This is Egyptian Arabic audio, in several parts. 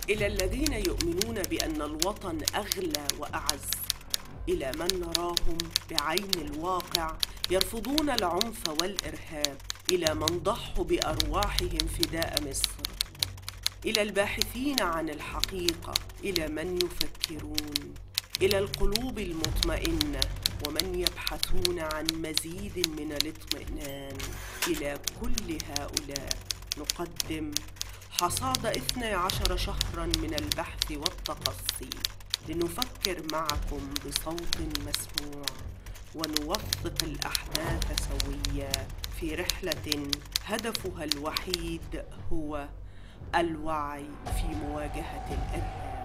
إلى الذين يؤمنون بأن الوطن أغلى وأعز إلى من نراهم بعين الواقع يرفضون العنف والإرهاب إلى من ضحوا بأرواحهم فداء مصر إلى الباحثين عن الحقيقة إلى من يفكرون إلى القلوب المطمئنة ومن يبحثون عن مزيد من الاطمئنان إلى كل هؤلاء نقدم حصاد اثني عشر شهرا من البحث والتقصي لنفكر معكم بصوت مسموع ونوثق الأحداث سويا في رحلة هدفها الوحيد هو الوعي في مواجهة الإرهاب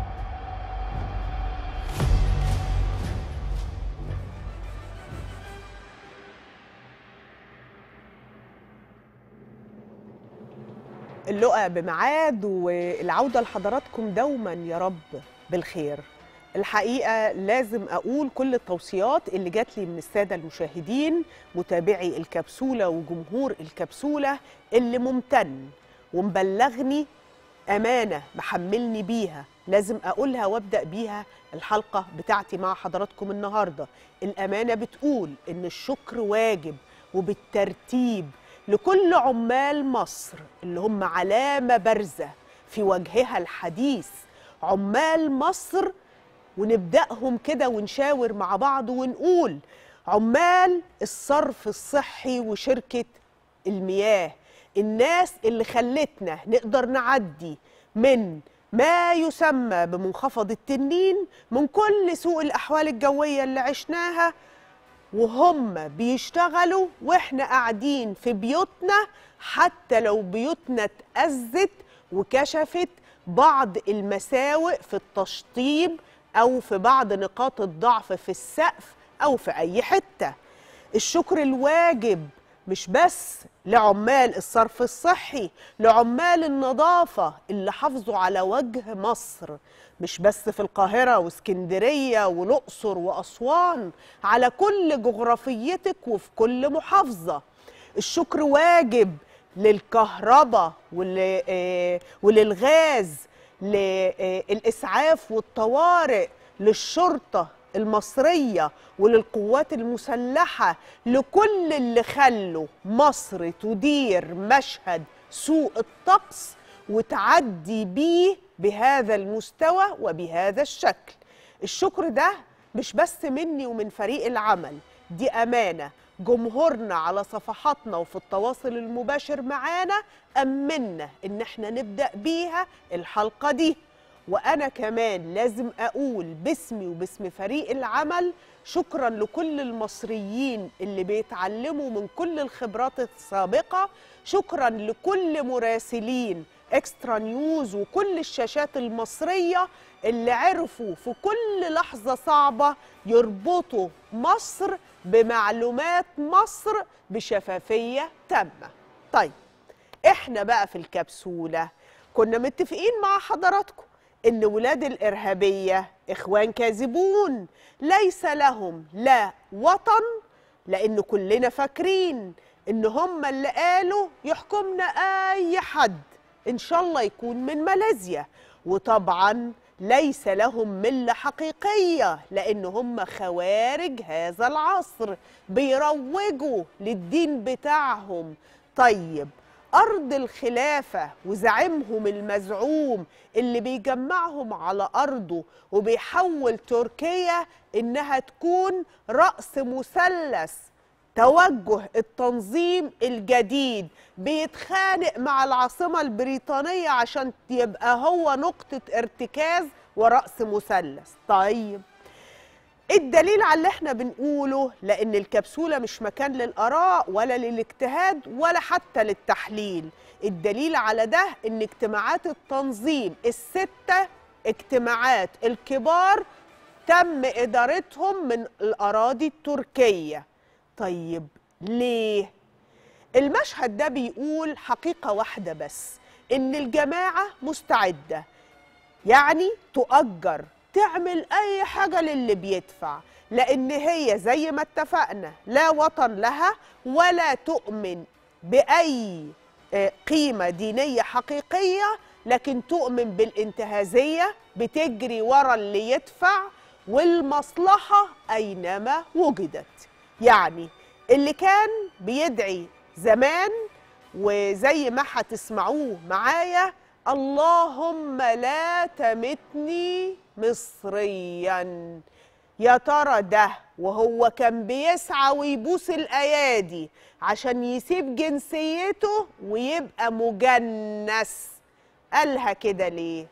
اللقاء بميعاد والعودة لحضراتكم دوما يا رب بالخير الحقيقة لازم أقول كل التوصيات اللي جات لي من السادة المشاهدين متابعي الكبسولة وجمهور الكبسولة اللي ممتن ومبلغني أمانة محملني بيها لازم أقولها وأبدأ بيها الحلقة بتاعتي مع حضراتكم النهاردة الأمانة بتقول إن الشكر واجب وبالترتيب لكل عمال مصر اللي هم علامة بارزة في وجهها الحديث عمال مصر ونبدأهم كده ونشاور مع بعض ونقول عمال الصرف الصحي وشركة المياه الناس اللي خلتنا نقدر نعدي من ما يسمى بمنخفض التنين من كل سوء الأحوال الجوية اللي عشناها وهم بيشتغلوا واحنا قاعدين في بيوتنا حتى لو بيوتنا اتأذت وكشفت بعض المساوئ في التشطيب أو في بعض نقاط الضعف في السقف أو في أي حتة الشكر الواجب مش بس لعمال الصرف الصحي لعمال النظافة اللي حافظوا على وجه مصر مش بس في القاهرة واسكندرية والأقصر وأسوان على كل جغرافيتك وفي كل محافظة الشكر واجب للكهرباء وللغاز للإسعاف والطوارئ للشرطة المصرية وللقوات المسلحة لكل اللي خلوا مصر تدير مشهد سوء الطقس وتعدي بيه بهذا المستوى وبهذا الشكل الشكر ده مش بس مني ومن فريق العمل دي أمانة جمهورنا على صفحاتنا وفي التواصل المباشر معانا أمنا إن احنا نبدأ بيها الحلقة دي وأنا كمان لازم أقول باسمي وباسم فريق العمل شكرا لكل المصريين اللي بيتعلموا من كل الخبرات السابقة شكرا لكل مراسلين اكسترا نيوز وكل الشاشات المصرية اللي عرفوا في كل لحظة صعبة يربطوا مصر بمعلومات مصر بشفافية تامة طيب احنا بقى في الكبسولة كنا متفقين مع حضراتكم ان ولاد الارهابيه اخوان كاذبون ليس لهم لا وطن لان كلنا فاكرين ان هم اللي قالوا يحكمنا اي حد ان شاء الله يكون من ماليزيا وطبعا ليس لهم مله حقيقيه لان هم خوارج هذا العصر بيروجوا للدين بتاعهم طيب أرض الخلافة وزعيمهم المزعوم اللي بيجمعهم على أرضه وبيحول تركيا إنها تكون رأس مثلث توجه التنظيم الجديد بيتخانق مع العاصمة البريطانية عشان يبقى هو نقطة ارتكاز ورأس مثلث طيب الدليل على اللي احنا بنقوله لان الكبسوله مش مكان للاراء ولا للاجتهاد ولا حتى للتحليل الدليل على ده ان اجتماعات التنظيم السته اجتماعات الكبار تم ادارتهم من الاراضي التركيه طيب ليه المشهد ده بيقول حقيقه واحده بس ان الجماعه مستعده يعني تؤجر تعمل اي حاجه للي بيدفع لان هي زي ما اتفقنا لا وطن لها ولا تؤمن باي قيمه دينيه حقيقيه لكن تؤمن بالانتهازية بتجري ورا اللي يدفع والمصلحة أينما وجدت يعني اللي كان بيدعي زمان وزي ما هتسمعوه معايا اللهم لا تمتني مصريا يا ترى ده وهو كان بيسعى ويبوس الايادي عشان يسيب جنسيته ويبقى مجنس قالها كده ليه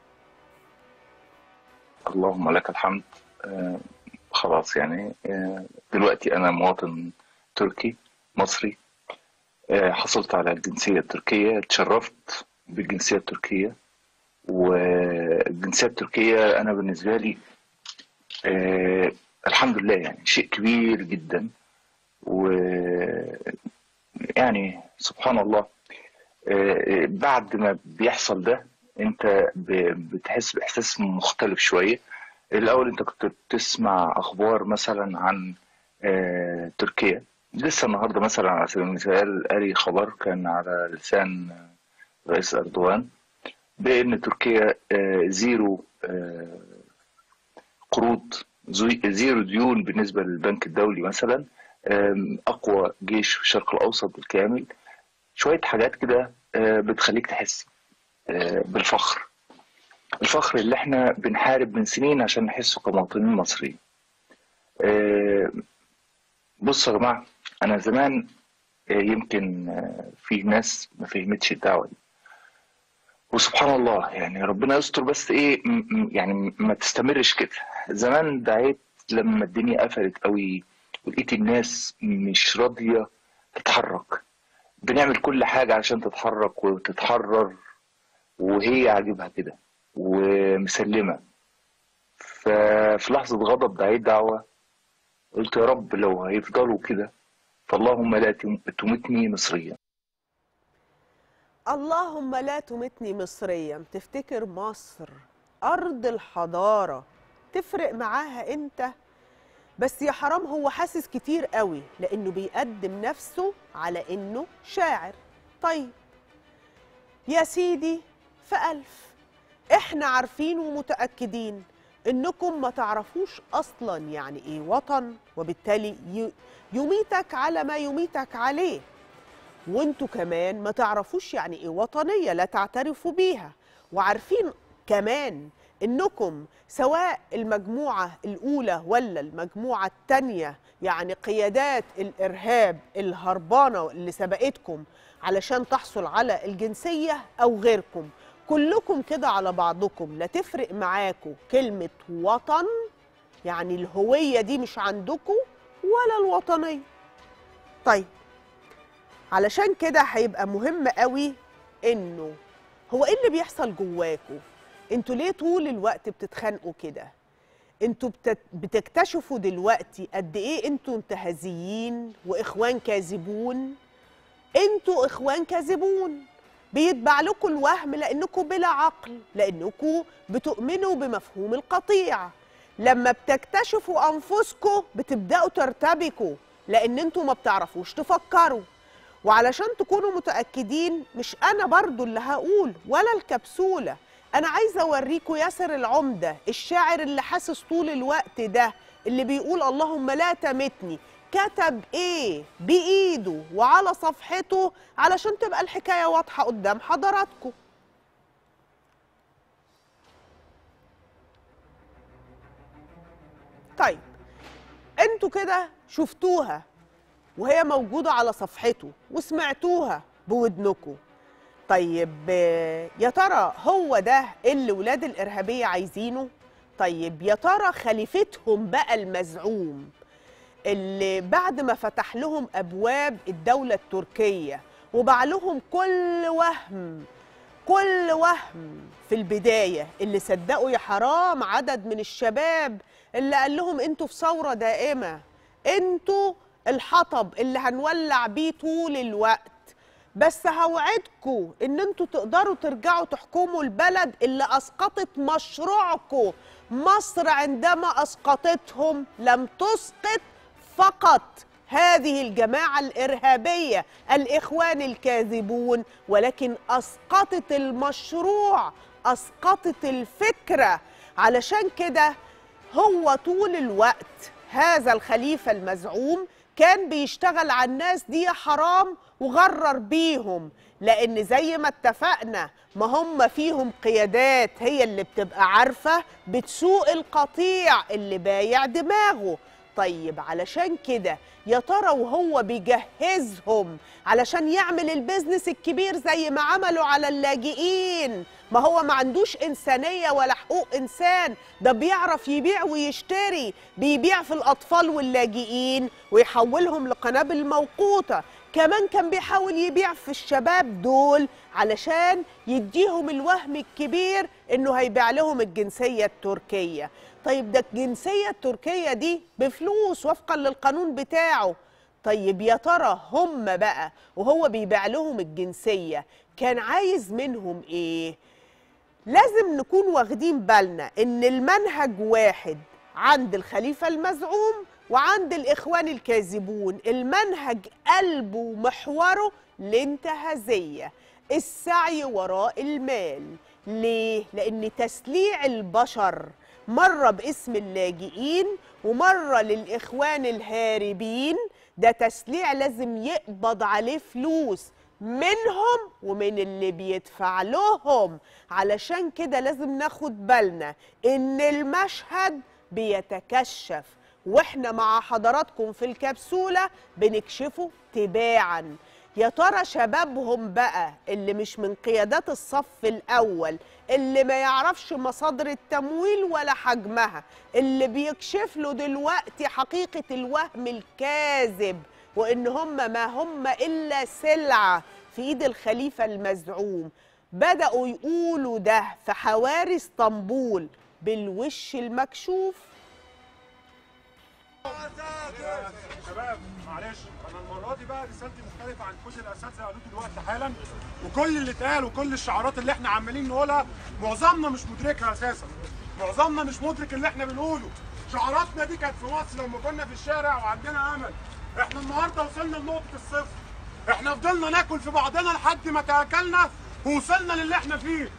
اللهم لك الحمد آه خلاص يعني آه دلوقتي أنا مواطن تركي مصري آه حصلت على الجنسية التركية اتشرفت بالجنسية التركية والجنسية التركية أنا بالنسبة لي آه الحمد لله يعني شيء كبير جدا و يعني سبحان الله آه بعد ما بيحصل ده انت ب- بتحس باحساس مختلف شويه الاول انت كنت بتسمع اخبار مثلا عن آه، تركيا لسه النهارده مثلا على سبيل المثال قاري خبر كان على لسان رئيس اردوغان بان تركيا آه، زيرو آه، قروض زي- زيرو ديون بالنسبه للبنك الدولي مثلا آم، اقوى جيش في الشرق الاوسط بالكامل شويه حاجات كده آه، بتخليك تحس آه، بالفخر الفخر اللي احنا بنحارب من سنين عشان نحسه كمواطنين مصريين آه، بصوا يا جماعة أنا زمان آه، يمكن آه، في ناس ما فهمتش الدعوة دي وسبحان الله يعني ربنا يستر بس إيه م- م- يعني ما تستمرش كده زمان دعيت لما الدنيا قفلت قوي ولقيت الناس مش راضية تتحرك بنعمل كل حاجة عشان تتحرك وتتحرر وهي عاجبها كده ومسلمة ففي لحظة غضب دعيت دعوة قلت يا رب لو هيفضلوا كده فاللهم لا تم- تمتني مصريا اللهم لا تمتني مصريا تفتكر مصر أرض الحضارة تفرق معاها أنت بس يا حرام هو حاسس كتير قوي لأنه بيقدم نفسه على إنه شاعر طيب يا سيدي فألف إحنا عارفين ومتأكدين إنكم ما تعرفوش أصلا يعني إيه وطن وبالتالي ي- يميتك على ما يميتك عليه وانتوا كمان ما تعرفوش يعني ايه وطنيه لا تعترفوا بيها وعارفين كمان انكم سواء المجموعه الاولى ولا المجموعه الثانيه يعني قيادات الارهاب الهربانه اللي سبقتكم علشان تحصل على الجنسيه او غيركم كلكم كده على بعضكم لا تفرق معاكم كلمه وطن يعني الهويه دي مش عندكم ولا الوطنيه طيب علشان كده هيبقى مهم قوي انه هو ايه اللي بيحصل جواكوا انتوا ليه طول الوقت بتتخانقوا كده انتوا بتت- بتكتشفوا دلوقتي قد ايه انتوا انتهازيين واخوان كاذبون انتوا اخوان كاذبون بيتبع لكم الوهم لانكم بلا عقل لانكم بتؤمنوا بمفهوم القطيع لما بتكتشفوا انفسكم بتبداوا ترتبكوا لان انتوا ما بتعرفوش تفكروا وعلشان تكونوا متاكدين مش انا برضو اللي هقول ولا الكبسوله انا عايزه اوريكم ياسر العمده الشاعر اللي حاسس طول الوقت ده اللي بيقول اللهم لا تمتني كتب ايه بايده وعلى صفحته علشان تبقى الحكايه واضحه قدام حضراتكم طيب انتوا كده شفتوها وهي موجودة على صفحته وسمعتوها بودنكم طيب آه، يا ترى هو ده اللي ولاد الإرهابية عايزينه؟ طيب يا ترى خليفتهم بقى المزعوم اللي بعد ما فتح لهم أبواب الدولة التركية وباع لهم كل وهم كل وهم في البداية اللي صدقوا يا حرام عدد من الشباب اللي قال لهم انتوا في ثورة دائمة انتوا الحطب اللي هنولع بيه طول الوقت بس هوعدكم ان انتوا تقدروا ترجعوا تحكموا البلد اللي اسقطت مشروعكم مصر عندما اسقطتهم لم تسقط فقط هذه الجماعة الإرهابية الإخوان الكاذبون ولكن أسقطت المشروع أسقطت الفكرة علشان كده هو طول الوقت هذا الخليفة المزعوم كان بيشتغل على الناس دي حرام وغرر بيهم لأن زي ما اتفقنا ما هم فيهم قيادات هي اللي بتبقى عارفة بتسوق القطيع اللي بايع دماغه طيب علشان كده يا ترى وهو بيجهزهم علشان يعمل البيزنس الكبير زي ما عملوا على اللاجئين ما هو ما عندوش إنسانية ولا حقوق إنسان ده بيعرف يبيع ويشتري بيبيع في الأطفال واللاجئين ويحولهم لقنابل موقوتة كمان كان بيحاول يبيع في الشباب دول علشان يديهم الوهم الكبير انه هيبيع لهم الجنسيه التركيه طيب ده الجنسيه التركيه دي بفلوس وفقا للقانون بتاعه طيب يا ترى هم بقى وهو بيبيع لهم الجنسيه كان عايز منهم ايه لازم نكون واخدين بالنا ان المنهج واحد عند الخليفه المزعوم وعند الاخوان الكاذبون المنهج قلبه ومحوره الانتهازيه السعي وراء المال ليه لان تسليع البشر مره باسم اللاجئين ومره للاخوان الهاربين ده تسليع لازم يقبض عليه فلوس منهم ومن اللي بيدفع لهم علشان كده لازم ناخد بالنا ان المشهد بيتكشف واحنا مع حضراتكم في الكبسولة بنكشفه تباعا يا ترى شبابهم بقى اللي مش من قيادات الصف الأول اللي ما يعرفش مصادر التمويل ولا حجمها اللي بيكشف له دلوقتي حقيقة الوهم الكاذب وإن هم ما هم إلا سلعة في إيد الخليفة المزعوم بدأوا يقولوا ده في حواري اسطنبول بالوش المكشوف شباب معلش انا المره دي بقى رسالتي مختلفه عن كل الاساتذه اللي قالوه دلوقتي حالا وكل اللي اتقال وكل الشعارات اللي احنا عمالين نقولها معظمنا مش مدركها اساسا معظمنا مش مدرك اللي احنا بنقوله شعاراتنا دي كانت في مصر لما كنا في الشارع وعندنا امل احنا النهارده وصلنا لنقطه الصفر احنا فضلنا ناكل في بعضنا لحد ما تاكلنا ووصلنا للي احنا فيه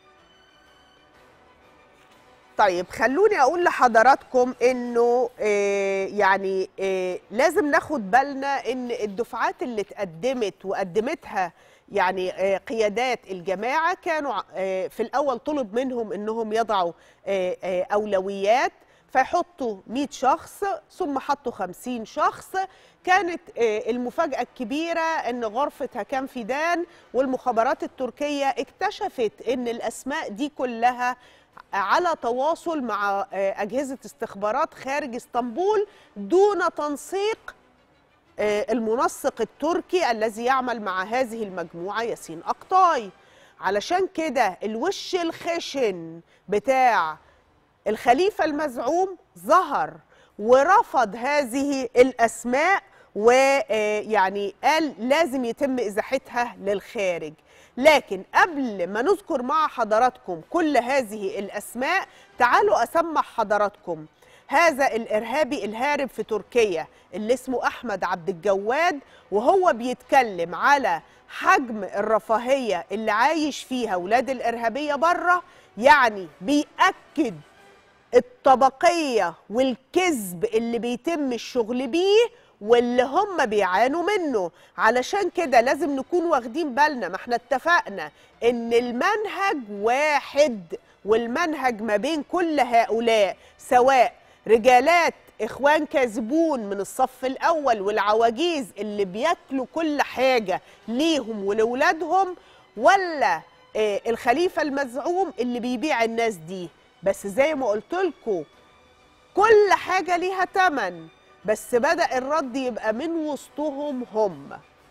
طيب خلوني اقول لحضراتكم انه آه يعني آه لازم ناخد بالنا ان الدفعات اللي اتقدمت وقدمتها يعني آه قيادات الجماعه كانوا آه في الاول طلب منهم انهم يضعوا آه آه اولويات فيحطوا 100 شخص ثم حطوا 50 شخص كانت آه، المفاجأة الكبيرة أن غرفة هكام فيدان والمخابرات التركية اكتشفت أن الأسماء دي كلها على تواصل مع آه، أجهزة استخبارات خارج اسطنبول دون تنسيق آه، المنسق التركي الذي يعمل مع هذه المجموعة ياسين أقطاي علشان كده الوش الخشن بتاع الخليفة المزعوم ظهر ورفض هذه الأسماء ويعني قال لازم يتم إزاحتها للخارج لكن قبل ما نذكر مع حضراتكم كل هذه الأسماء تعالوا أسمع حضراتكم هذا الإرهابي الهارب في تركيا اللي اسمه أحمد عبد الجواد وهو بيتكلم على حجم الرفاهية اللي عايش فيها ولاد الإرهابية بره يعني بيأكد الطبقية والكذب اللي بيتم الشغل بيه واللي هم بيعانوا منه علشان كده لازم نكون واخدين بالنا ما احنا اتفقنا ان المنهج واحد والمنهج ما بين كل هؤلاء سواء رجالات اخوان كاذبون من الصف الاول والعواجيز اللي بياكلوا كل حاجه ليهم ولولادهم ولا آه، الخليفه المزعوم اللي بيبيع الناس دي بس زي ما قلت لكم كل حاجه ليها تمن بس بدا الرد يبقى من وسطهم هم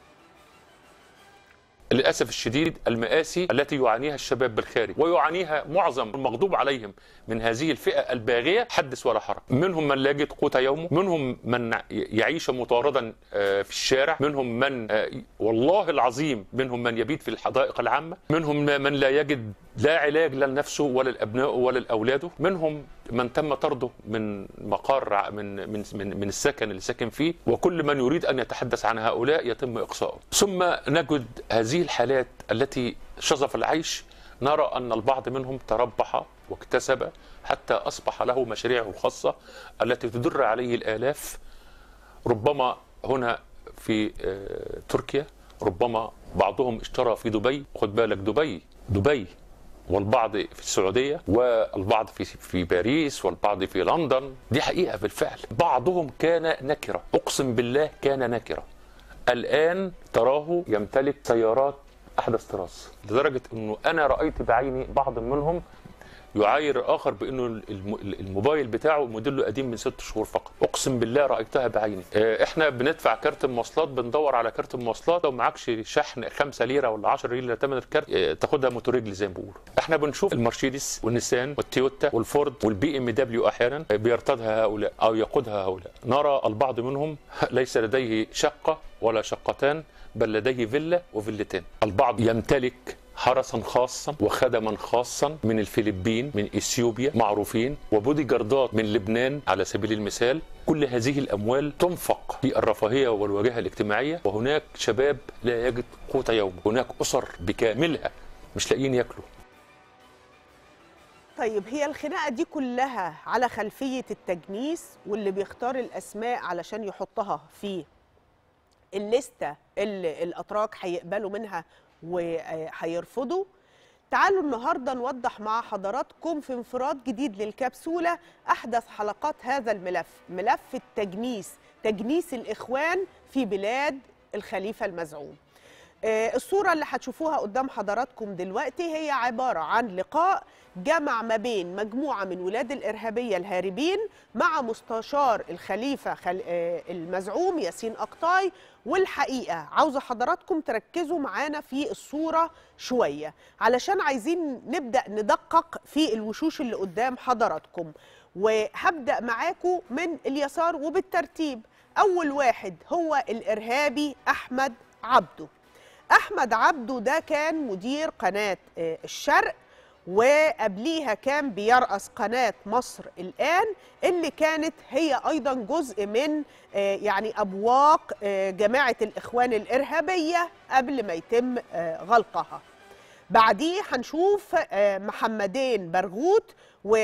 للاسف الشديد المآسي التي يعانيها الشباب بالخارج ويعانيها معظم المغضوب عليهم من هذه الفئه الباغيه حدث ولا حرج منهم من لا يجد قوت يومه منهم من يعيش مطاردا آه، في الشارع منهم من آه، والله العظيم منهم من يبيت في الحدائق العامه منهم من لا يجد لا علاج لا لنفسه ولا لابنائه ولا لاولاده منهم من تم طرده من مقر ع- من من من, من السكن اللي ساكن فيه وكل من يريد ان يتحدث عن هؤلاء يتم اقصائه ثم نجد هذه الحالات التي شظف العيش نرى ان البعض منهم تربح واكتسب حتى اصبح له مشاريعه الخاصه التي تدر عليه الالاف ربما هنا في آه، تركيا ربما بعضهم اشترى في دبي خد بالك دبي دبي والبعض في السعودية والبعض في في باريس والبعض في لندن دي حقيقة بالفعل بعضهم كان نكرة أقسم بالله كان نكرة الآن تراه يمتلك سيارات أحدث طراز لدرجة أنه أنا رأيت بعيني بعض منهم يعاير الآخر بأنه الم- الموبايل بتاعه موديله قديم من ست شهور فقط أقسم بالله رأيتها بعيني آه، إحنا بندفع كارت المواصلات بندور على كارت المواصلات لو معكش شحن 5 ليرة ولا 10 ليرة ثمن الكارت آه، تاخدها موتوريجل زي ما بيقولوا إحنا بنشوف المرسيدس والنيسان والتويوتا والفورد والبي ام دبليو أحيانا آه، بيرتدها هؤلاء أو يقودها هؤلاء نرى البعض منهم ليس لديه شقة ولا شقتان بل لديه فيلا وفيلتين البعض يمتلك حرسا خاصا وخدما خاصا من الفلبين من اثيوبيا معروفين وبودي جاردات من لبنان على سبيل المثال كل هذه الاموال تنفق في الرفاهيه والواجهه الاجتماعيه وهناك شباب لا يجد قوت يوم هناك اسر بكاملها مش لاقيين ياكلوا طيب هي الخناقه دي كلها على خلفيه التجنيس واللي بيختار الاسماء علشان يحطها في الليسته اللي الاتراك هيقبلوا منها وهيرفضوا تعالوا النهارده نوضح مع حضراتكم في انفراد جديد للكبسوله احدث حلقات هذا الملف ملف التجنيس تجنيس الاخوان في بلاد الخليفه المزعوم آه، الصورة اللي هتشوفوها قدام حضراتكم دلوقتي هي عبارة عن لقاء جمع ما بين مجموعة من ولاد الإرهابية الهاربين مع مستشار الخليفة خل... آه، المزعوم ياسين أقطاي والحقيقة عاوزة حضراتكم تركزوا معانا في الصورة شوية علشان عايزين نبدأ ندقق في الوشوش اللي قدام حضراتكم وهبدأ معاكم من اليسار وبالترتيب أول واحد هو الإرهابي أحمد عبده احمد عبده ده كان مدير قناه آه، الشرق وقبليها كان بيرأس قناه مصر الان اللي كانت هي ايضا جزء من آه، يعني ابواق آه، جماعه الاخوان الارهابيه قبل ما يتم آه، غلقها بعديه هنشوف آه، محمدين برغوت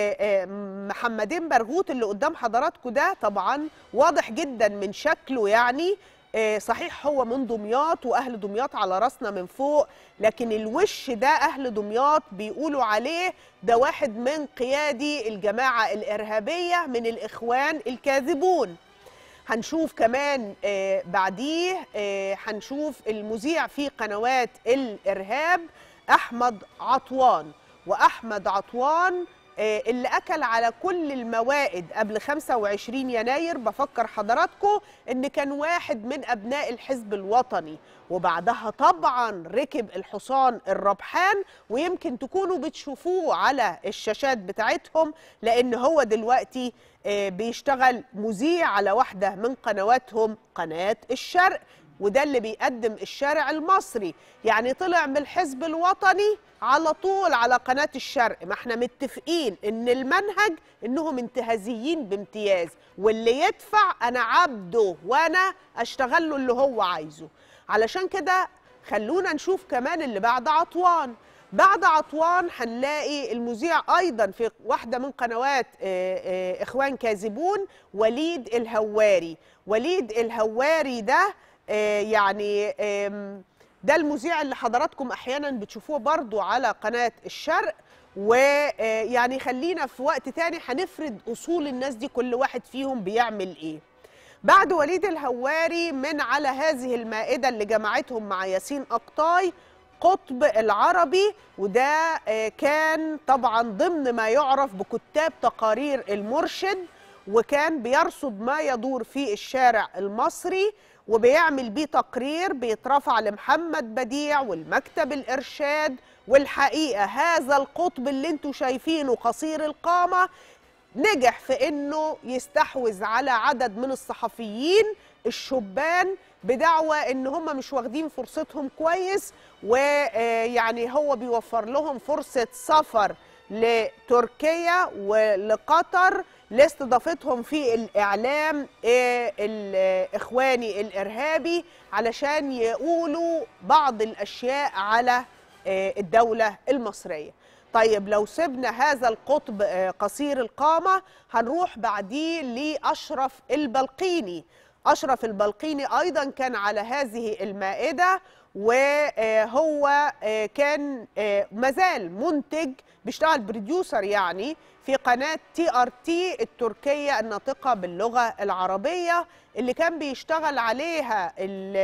ومحمدين برغوت اللي قدام حضراتكم ده طبعا واضح جدا من شكله يعني آه، صحيح هو من دمياط واهل دمياط على راسنا من فوق لكن الوش ده اهل دمياط بيقولوا عليه ده واحد من قيادي الجماعه الارهابيه من الاخوان الكاذبون هنشوف كمان آه، بعديه آه، هنشوف المذيع في قنوات الارهاب احمد عطوان واحمد عطوان آه، اللي اكل على كل الموائد قبل 25 يناير بفكر حضراتكم ان كان واحد من ابناء الحزب الوطني وبعدها طبعا ركب الحصان الربحان ويمكن تكونوا بتشوفوه على الشاشات بتاعتهم لان هو دلوقتي آه، بيشتغل مذيع على واحده من قنواتهم قناه الشرق وده اللي بيقدم الشارع المصري يعني طلع من الحزب الوطني على طول على قناة الشرق ما احنا متفقين ان المنهج انهم انتهازيين بامتياز واللي يدفع انا عبده وانا اشتغل له اللي هو عايزه علشان كده خلونا نشوف كمان اللي بعد عطوان بعد عطوان هنلاقي المذيع ايضا في واحده من قنوات آه، آه، اخوان كاذبون وليد الهواري وليد الهواري ده آه، يعني آم، ده المذيع اللي حضراتكم احيانا بتشوفوه برضو على قناه الشرق ويعني خلينا في وقت تاني هنفرد اصول الناس دي كل واحد فيهم بيعمل ايه بعد وليد الهواري من على هذه المائده اللي جمعتهم مع ياسين اقطاي قطب العربي وده آه، كان طبعا ضمن ما يعرف بكتاب تقارير المرشد وكان بيرصد ما يدور في الشارع المصري وبيعمل بيه تقرير بيترفع لمحمد بديع والمكتب الإرشاد والحقيقة هذا القطب اللي انتوا شايفينه قصير القامة نجح في انه يستحوذ على عدد من الصحفيين الشبان بدعوى ان هم مش واخدين فرصتهم كويس ويعني هو بيوفر لهم فرصة سفر لتركيا ولقطر لاستضافتهم في الإعلام آه، الإخواني الإرهابي علشان يقولوا بعض الأشياء على آه، الدولة المصرية طيب لو سبنا هذا القطب آه، قصير القامة هنروح بعديه لأشرف البلقيني أشرف البلقيني أيضا كان على هذه المائدة وهو كان آه، مازال منتج بيشتغل بروديوسر يعني في قناة تي ار تي التركية الناطقة باللغة العربية اللي كان بيشتغل عليها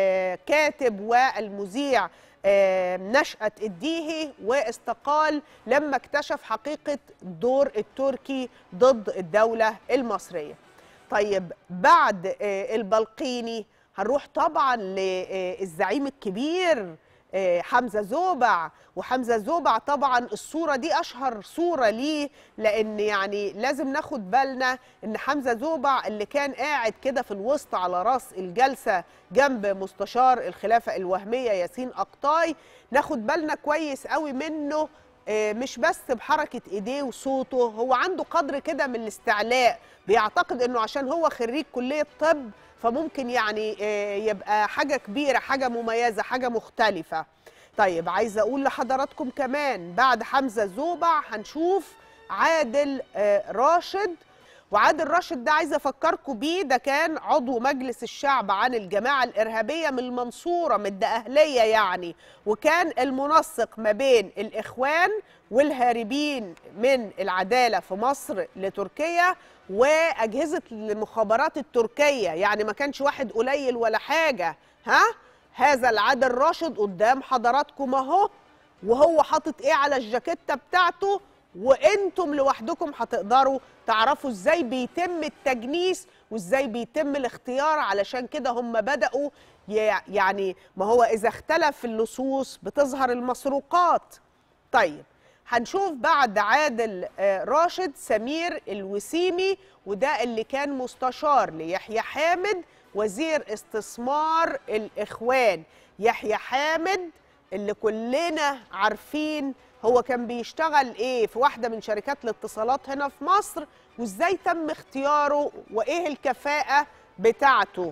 الكاتب والمذيع آه، نشأة الديهي واستقال لما اكتشف حقيقة دور التركي ضد الدولة المصرية طيب بعد آه، البلقيني هنروح طبعا للزعيم الكبير آه، حمزة زوبع وحمزة زوبع طبعا الصورة دي أشهر صورة ليه لأن يعني لازم ناخد بالنا إن حمزة زوبع اللي كان قاعد كده في الوسط على رأس الجلسة جنب مستشار الخلافة الوهمية ياسين أقطاي ناخد بالنا كويس قوي منه آه، مش بس بحركة ايديه وصوته هو عنده قدر كده من الاستعلاء بيعتقد انه عشان هو خريج كلية طب فممكن يعني آه، يبقى حاجة كبيرة حاجة مميزة حاجة مختلفة طيب عايزة اقول لحضراتكم كمان بعد حمزة زوبع هنشوف عادل آه، راشد وعادل راشد ده عايزه افكركم بيه ده كان عضو مجلس الشعب عن الجماعه الارهابيه من المنصوره من الدقهليه يعني وكان المنسق ما بين الاخوان والهاربين من العداله في مصر لتركيا واجهزه المخابرات التركيه يعني ما كانش واحد قليل ولا حاجه ها هذا العادل راشد قدام حضراتكم اهو وهو حاطط ايه على الجاكيته بتاعته وانتم لوحدكم هتقدروا تعرفوا ازاي بيتم التجنيس وازاي بيتم الاختيار علشان كده هم بدأوا ي- يعني ما هو اذا اختلف اللصوص بتظهر المسروقات طيب هنشوف بعد عادل آه، راشد سمير الوسيمي وده اللي كان مستشار ليحيى حامد وزير استثمار الإخوان يحيى حامد اللي كلنا عارفين هو كان بيشتغل ايه في واحدة من شركات الاتصالات هنا في مصر وازاي تم اختياره وايه الكفاءة بتاعته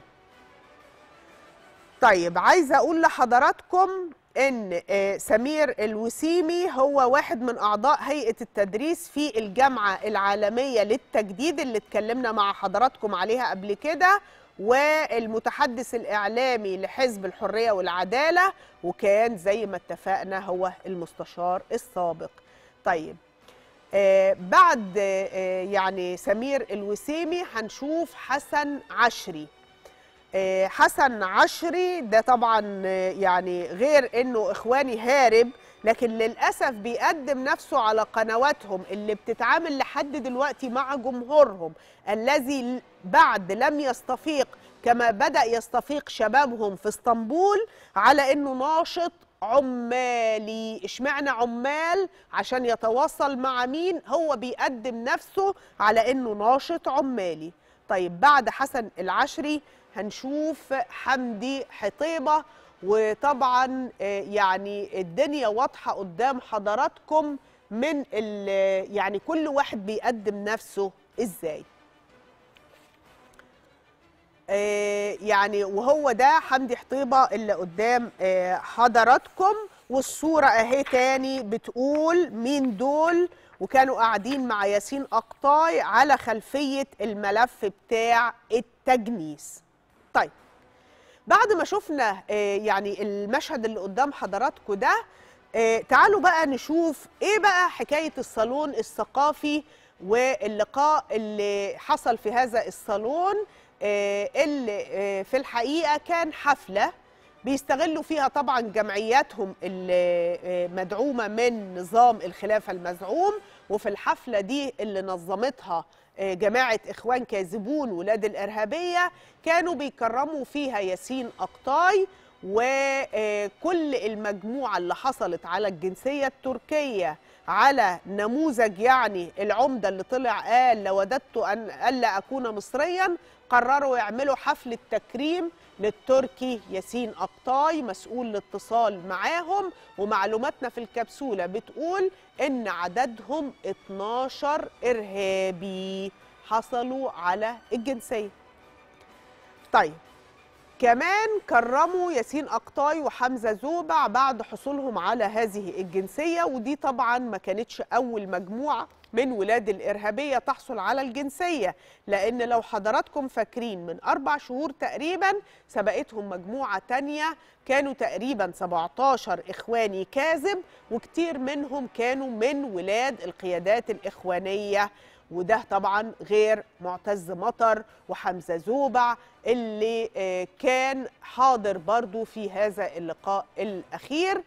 طيب عايزه اقول لحضراتكم ان آه، سمير الوسيمي هو واحد من اعضاء هيئه التدريس في الجامعه العالميه للتجديد اللي اتكلمنا مع حضراتكم عليها قبل كده والمتحدث الاعلامي لحزب الحريه والعداله وكان زي ما اتفقنا هو المستشار السابق طيب آه، بعد آه، يعني سمير الوسيمي هنشوف حسن عشري آه، حسن عشري ده طبعا آه، يعني غير انه اخواني هارب لكن للاسف بيقدم نفسه على قنواتهم اللي بتتعامل لحد دلوقتي مع جمهورهم الذي ل- بعد لم يستفيق كما بدا يستفيق شبابهم في اسطنبول على انه ناشط عمالي اشمعنى عمال عشان يتواصل مع مين هو بيقدم نفسه على انه ناشط عمالي طيب بعد حسن العشري هنشوف حمدي حطيبة وطبعا آه، يعني الدنيا واضحة قدام حضراتكم من ال- يعني كل واحد بيقدم نفسه ازاي آه، يعني وهو ده حمدي حطيبة اللي قدام آه، حضراتكم والصورة اهي تاني بتقول مين دول وكانوا قاعدين مع ياسين أقطاي على خلفية الملف بتاع التجنيس طيب بعد ما شفنا آه، يعني المشهد اللي قدام حضراتكم ده آه، تعالوا بقى نشوف ايه بقى حكاية الصالون الثقافي واللقاء اللي حصل في هذا الصالون آه، اللي آه، في الحقيقة كان حفلة بيستغلوا فيها طبعا جمعياتهم اللي آه، مدعومة من نظام الخلافة المزعوم وفي الحفلة دي اللي نظمتها آه، جماعة إخوان كاذبون ولاد الإرهابية كانوا بيكرموا فيها ياسين أقطاي وكل المجموعة اللي حصلت على الجنسية التركية على نموذج يعني العمدة اللي طلع قال لوددت أن ألا أكون مصريا قرروا يعملوا حفلة تكريم للتركي ياسين أقطاي مسؤول الاتصال معاهم ومعلوماتنا في الكبسولة بتقول إن عددهم 12 إرهابي حصلوا على الجنسية طيب كمان كرموا ياسين أقطاي وحمزة زوبع بعد حصولهم على هذه الجنسية ودي طبعا ما كانتش أول مجموعة من ولاد الإرهابية تحصل على الجنسية لأن لو حضراتكم فاكرين من أربع شهور تقريبا سبقتهم مجموعة تانية كانوا تقريبا 17 إخواني كاذب وكتير منهم كانوا من ولاد القيادات الإخوانية وده طبعا غير معتز مطر وحمزة زوبع اللي آه، كان حاضر برضو في هذا اللقاء الأخير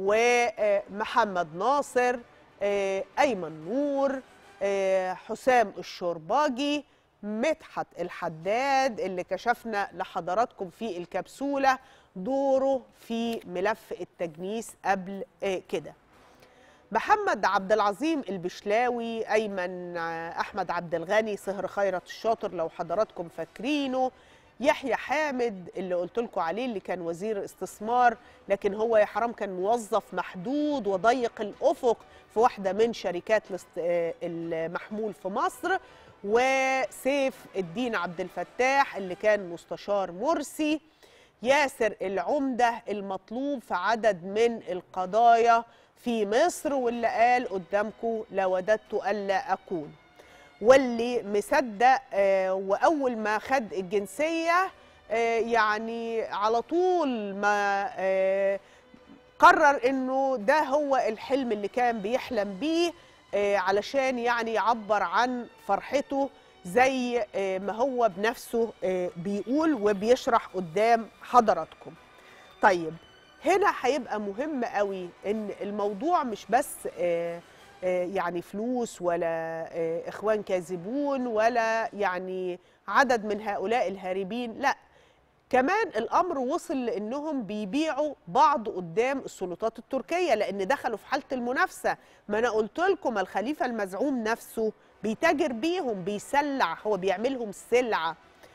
ومحمد ناصر آه، أيمن نور آه، حسام الشرباجي مدحت الحداد اللي كشفنا لحضراتكم في الكبسولة دوره في ملف التجنيس قبل آه، كده محمد عبد العظيم البشلاوي ايمن احمد عبد الغني سهر خيرت الشاطر لو حضراتكم فاكرينه يحيى حامد اللي قلت لكم عليه اللي كان وزير استثمار لكن هو يا حرام كان موظف محدود وضيق الافق في واحده من شركات الاست- آه، المحمول في مصر وسيف الدين عبد الفتاح اللي كان مستشار مرسي ياسر العمدة المطلوب في عدد من القضايا في مصر واللي قال قدامكم لوددت ألا أكون واللي مصدق آه، وأول ما خد الجنسية آه، يعني على طول ما آه، قرر انه ده هو الحلم اللي كان بيحلم بيه آه، علشان يعني يعبر عن فرحته زي آه، ما هو بنفسه آه، بيقول وبيشرح قدام حضراتكم طيب هنا هيبقى مهم قوي ان الموضوع مش بس آه، آه، يعني فلوس ولا آه، اخوان كاذبون ولا يعني عدد من هؤلاء الهاربين لا كمان الامر وصل لانهم بيبيعوا بعض قدام السلطات التركيه لان دخلوا في حاله المنافسه ما انا قلت لكم الخليفه المزعوم نفسه بيتاجر بيهم بيسلع هو بيعملهم سلعه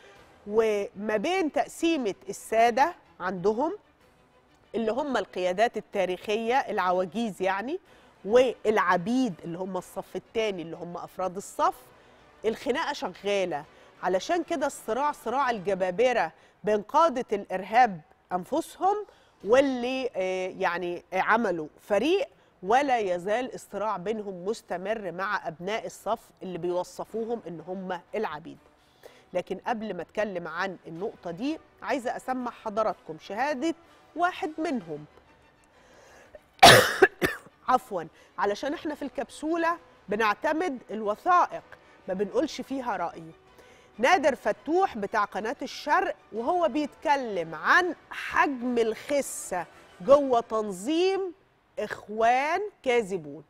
وما بين تقسيمه الساده عندهم اللي هم القيادات التاريخيه العواجيز يعني والعبيد اللي هم الصف الثاني اللي هم افراد الصف الخناقه شغاله علشان كده الصراع صراع الجبابره بين قاده الارهاب انفسهم واللي آه، يعني عملوا فريق ولا يزال الصراع بينهم مستمر مع ابناء الصف اللي بيوصفوهم ان هم العبيد لكن قبل ما اتكلم عن النقطه دي عايزه اسمع حضراتكم شهاده واحد منهم عفوا علشان احنا في الكبسوله بنعتمد الوثائق ما بنقولش فيها راي نادر فتوح بتاع قناه الشرق وهو بيتكلم عن حجم الخسه جوه تنظيم اخوان كاذبون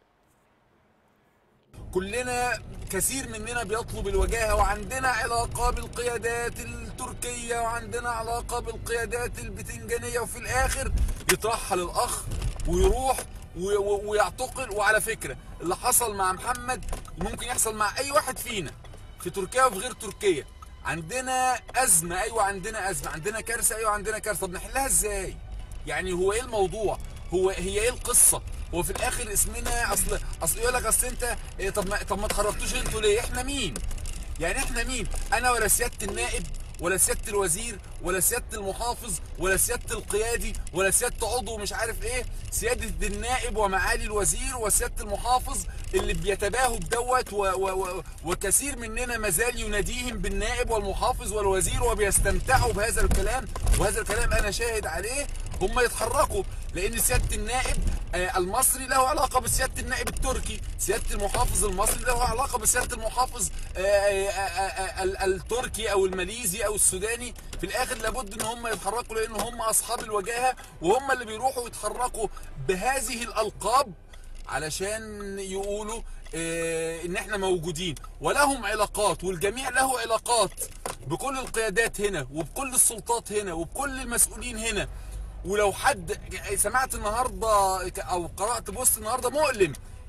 كلنا كثير مننا بيطلب الوجاهة وعندنا علاقة بالقيادات التركية وعندنا علاقة بالقيادات البتنجانية وفي الآخر يترحل الأخ ويروح و- و- ويعتقل وعلى فكرة اللي حصل مع محمد ممكن يحصل مع أي واحد فينا في تركيا وفي غير تركيا عندنا أزمة أيوة عندنا أزمة عندنا كارثة أيوة عندنا كارثة طب نحلها إزاي؟ يعني هو ايه الموضوع هو هي ايه القصه هو في الاخر اسمنا اصل اصل يقول لك اصل انت إيه طب ما طب ما تخرجتوش انتوا ليه احنا مين يعني احنا مين انا ولا سياده النائب ولا سياده الوزير ولا سياده المحافظ ولا سياده القيادي ولا سياده عضو مش عارف ايه سياده النائب ومعالي الوزير وسياده المحافظ اللي بيتباهوا بدوت و و و وكثير مننا مازال يناديهم بالنائب والمحافظ والوزير وبيستمتعوا بهذا الكلام وهذا الكلام انا شاهد عليه هم يتحركوا لان سياده النائب آه، المصري له علاقه بسياده النائب التركي سياده المحافظ المصري له علاقه بسياده المحافظ آه، آه، آه، آه، ال- التركي او الماليزي او السوداني في الاخر لابد ان هم يتحركوا لان هم اصحاب الوجاهه وهم اللي بيروحوا يتحركوا بهذه الالقاب علشان يقولوا آه، ان احنا موجودين ولهم علاقات والجميع له علاقات بكل القيادات هنا وبكل السلطات هنا وبكل المسؤولين هنا ولو حد سمعت النهارده او قرات بوست النهارده مؤلم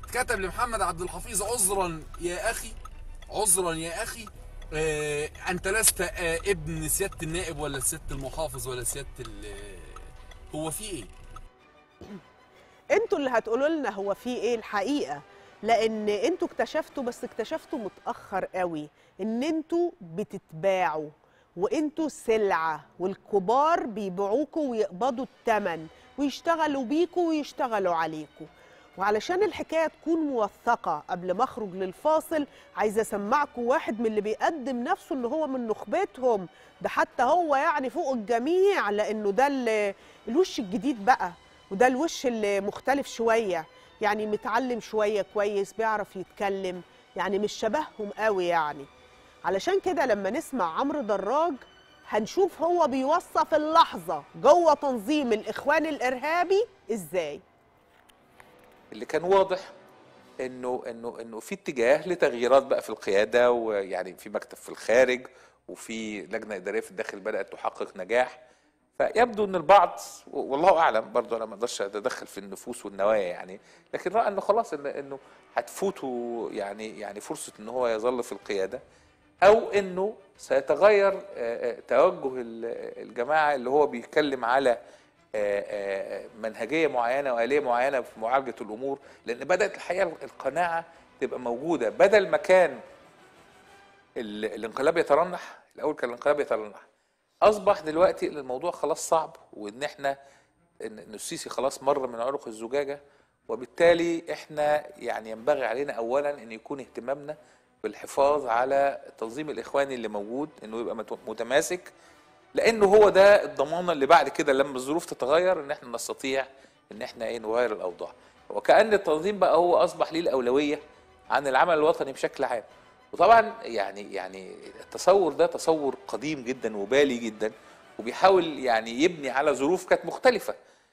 كتب لمحمد عبد الحفيظ عذرا يا اخي عذرا يا اخي آه انت لست آه ابن سياده النائب ولا سياده المحافظ ولا سياده ال- هو في ايه؟ انتوا اللي هتقولوا لنا هو في ايه الحقيقه لان انتوا اكتشفتوا بس اكتشفتوا متاخر قوي ان انتوا بتتباعوا وانتوا سلعه والكبار بيبيعوكوا ويقبضوا الثمن ويشتغلوا بيكوا ويشتغلوا عليكوا وعلشان الحكايه تكون موثقه قبل ما اخرج للفاصل عايزه اسمعكم واحد من اللي بيقدم نفسه ان هو من نخبتهم ده حتى هو يعني فوق الجميع لانه ده ال- الوش الجديد بقى وده الوش اللي مختلف شويه يعني متعلم شويه كويس بيعرف يتكلم يعني مش شبههم قوي يعني علشان كده لما نسمع عمرو دراج هنشوف هو بيوصف اللحظه جوه تنظيم الاخوان الارهابي ازاي اللي كان واضح انه انه انه في اتجاه لتغييرات بقى في القياده ويعني في مكتب في الخارج وفي لجنه اداريه في الداخل بدات تحقق نجاح فيبدو ان البعض والله اعلم برضه انا ما اقدرش اتدخل في النفوس والنوايا يعني لكن راى انه خلاص إن انه هتفوته يعني يعني فرصه ان هو يظل في القياده او انه سيتغير آه، آه، توجه ال- الجماعه اللي هو بيتكلم على آه، آه، منهجيه معينه واليه معينه في معالجه الامور لان بدات الحقيقه القناعه تبقى موجوده بدل ما كان ال- الانقلاب يترنح الاول كان الانقلاب يترنح اصبح دلوقتي إن الموضوع خلاص صعب وان احنا ان إن السيسي خلاص مر من عنق الزجاجه وبالتالي احنا يعني ينبغي علينا اولا ان يكون اهتمامنا بالحفاظ على التنظيم الاخواني اللي موجود انه يبقى مت- متماسك لانه هو ده الضمانه اللي بعد كده لما الظروف تتغير ان احنا نستطيع ان احنا ايه نغير الاوضاع وكان التنظيم بقى هو اصبح ليه الاولويه عن العمل الوطني بشكل عام وطبعا يعني يعني التصور ده تصور قديم جدا وبالي جدا وبيحاول يعني يبني على ظروف كانت مختلفه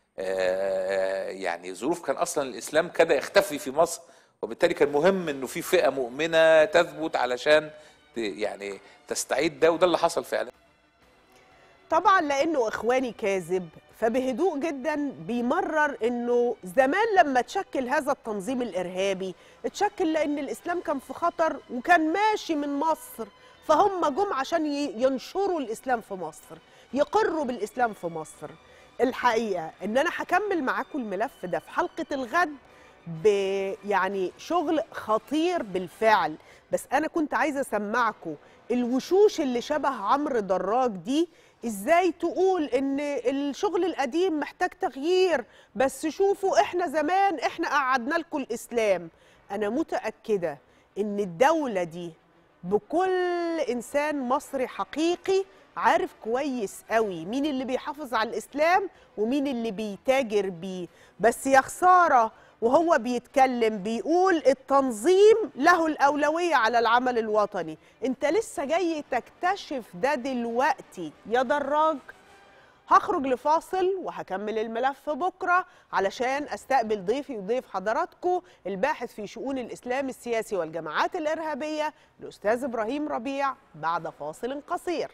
آه، يعني ظروف كان اصلا الاسلام كاد يختفي في مصر وبالتالي كان مهم انه في فئه مؤمنه تثبت علشان ت- يعني تستعيد ده وده اللي حصل فعلا طبعا لانه اخواني كاذب فبهدوء جدا بيمرر انه زمان لما تشكل هذا التنظيم الارهابي اتشكل لان الاسلام كان في خطر وكان ماشي من مصر فهم جم عشان ي- ينشروا الاسلام في مصر يقروا بالاسلام في مصر الحقيقه ان انا هكمل معاكم الملف ده في حلقه الغد ب يعني شغل خطير بالفعل بس انا كنت عايزه اسمعكم الوشوش اللي شبه عمرو دراج دي ازاي تقول ان الشغل القديم محتاج تغيير بس شوفوا احنا زمان احنا قعدنا لكم الاسلام انا متاكده ان الدوله دي بكل انسان مصري حقيقي عارف كويس قوي مين اللي بيحافظ على الاسلام ومين اللي بيتاجر بيه بس يا خساره وهو بيتكلم بيقول التنظيم له الاولويه على العمل الوطني انت لسه جاي تكتشف ده دلوقتي يا دراج هخرج لفاصل وهكمل الملف بكرة علشان استقبل ضيفي وضيف حضراتكم الباحث في شؤون الإسلام السياسي والجماعات الإرهابية الأستاذ إبراهيم ربيع بعد فاصل قصير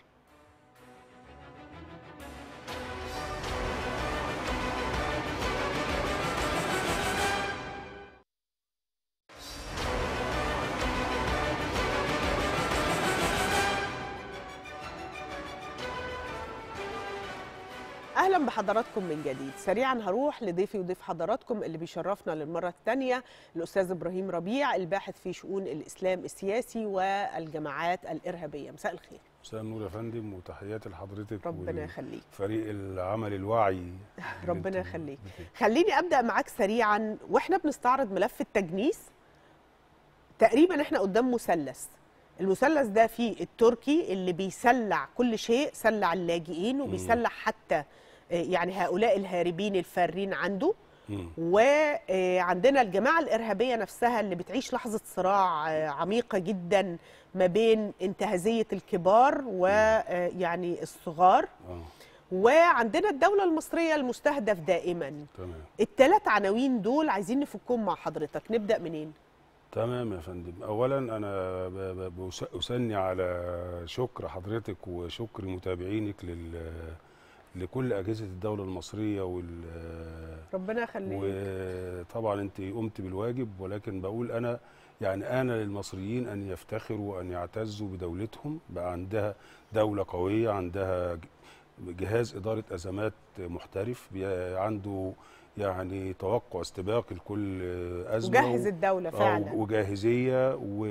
اهلا بحضراتكم من جديد سريعا هروح لضيفي وضيف حضراتكم اللي بيشرفنا للمره الثانيه الاستاذ ابراهيم ربيع الباحث في شؤون الاسلام السياسي والجماعات الارهابيه مساء الخير مساء النور يا فندم وتحياتي لحضرتك ربنا يخليك فريق العمل الواعي اللي ربنا انتوا يخليك بت- خليني ابدا معاك سريعا واحنا بنستعرض ملف التجنيس تقريبا احنا قدام مثلث المثلث ده فيه التركي اللي بيسلع كل شيء سلع اللاجئين وبيسلع حتى آه، يعني هؤلاء الهاربين الفارين عنده مم. وعندنا الجماعة الإرهابية نفسها اللي بتعيش لحظة صراع آه، عميقة جدا ما بين انتهازية الكبار ويعني الصغار اه وعندنا الدولة المصرية المستهدف دائما تمام الثلاث عناوين دول عايزين نفكهم مع حضرتك نبدأ منين؟ تمام يا فندم اولا انا ب- ب- بأس- اثني على شكر حضرتك وشكر متابعينك لل لكل اجهزه الدوله المصريه وال ربنا يخليك وطبعا انت قمت بالواجب ولكن بقول انا يعني انا للمصريين ان يفتخروا وان يعتزوا بدولتهم بقى عندها دوله قويه عندها ج- جهاز اداره ازمات محترف بي- عنده يعني توقع استباق لكل ازمه وجهز و- الدولة آه، فعلا وجاهزيه و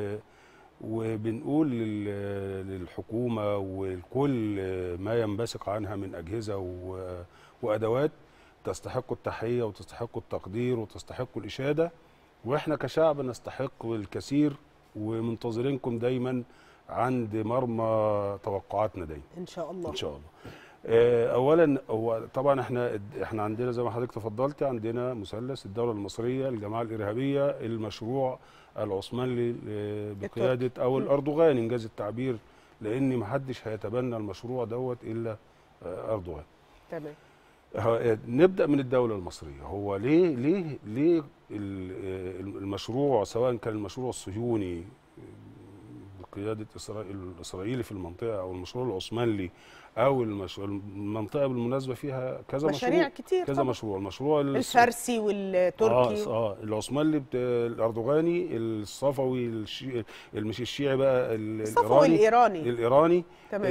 وبنقول لل- للحكومه ولكل ما ينبثق عنها من اجهزه و- وادوات تستحق التحيه وتستحق التقدير وتستحق الاشاده واحنا كشعب نستحق الكثير ومنتظرينكم دايما عند مرمى توقعاتنا دايما ان شاء الله ان شاء الله آه، اولا هو طبعا احنا احنا عندنا زي ما حضرتك تفضلت عندنا مثلث الدوله المصريه الجماعه الارهابيه المشروع العثماني آه، بقياده او مم. الاردوغان انجاز التعبير لان ما حدش هيتبنى المشروع دوت الا آه، اردوغان تمام ه- نبدا من الدوله المصريه هو ليه ليه ليه ال- آه، المشروع سواء كان المشروع الصهيوني بقياده اسرائيل الاسرائيلي في المنطقه او المشروع العثماني او المشروع المنطقه بالمناسبه فيها كذا مشاريع مشروع كتير كذا طبعا. مشروع المشروع الص- الفارسي والتركي اه اه العثماني بت- الاردوغاني الصفوي الشي... مش الشيعي بقى ال- الصفوي الايراني الايراني الايراني تمام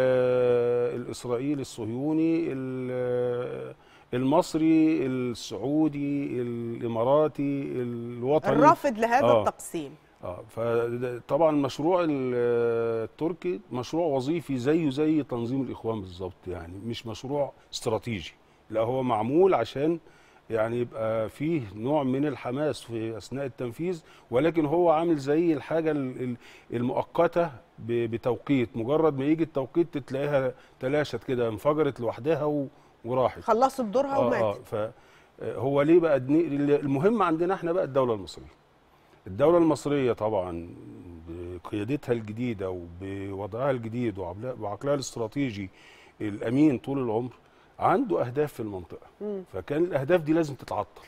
ال- الاسرائيلي الصهيوني ال- المصري السعودي الاماراتي الوطني الرافض لهذا آه. التقسيم اه فطبعا المشروع ال- التركي مشروع وظيفي زيه زي تنظيم الاخوان بالظبط يعني مش مشروع استراتيجي لا هو معمول عشان يعني يبقى فيه نوع من الحماس في اثناء التنفيذ ولكن هو عامل زي الحاجه ال- ال- المؤقته ب- بتوقيت مجرد ما يجي التوقيت تلاقيها تلاشت كده انفجرت لوحدها و- وراحت خلصت دورها اه اه وماتت فهو ليه بقى دني- المهم عندنا احنا بقى الدوله المصريه الدولة المصرية طبعا بقيادتها الجديدة وبوضعها الجديد وعقلها وعقلها الاستراتيجي الأمين طول العمر عنده أهداف في المنطقة مم. فكان الأهداف دي لازم تتعطل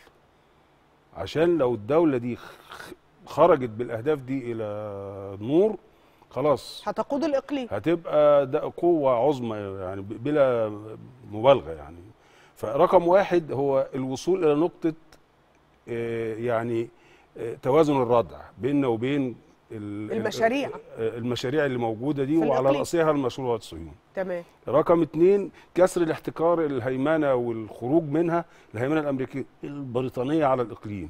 عشان لو الدولة دي خ- خرجت بالأهداف دي إلى النور خلاص هتقود الاقليم هتبقى ده قوة عظمى يعني ب- بلا مبالغة يعني فرقم واحد هو الوصول إلى نقطة آه، يعني آه، توازن الردع بيننا وبين ال- المشاريع. آه، المشاريع اللي موجودة دي في وعلى الإقليم. رأسها المشروع الصهيوني تمام رقم اتنين كسر الاحتكار الهيمنة والخروج منها الهيمنة الأمريكية البريطانية على الإقليم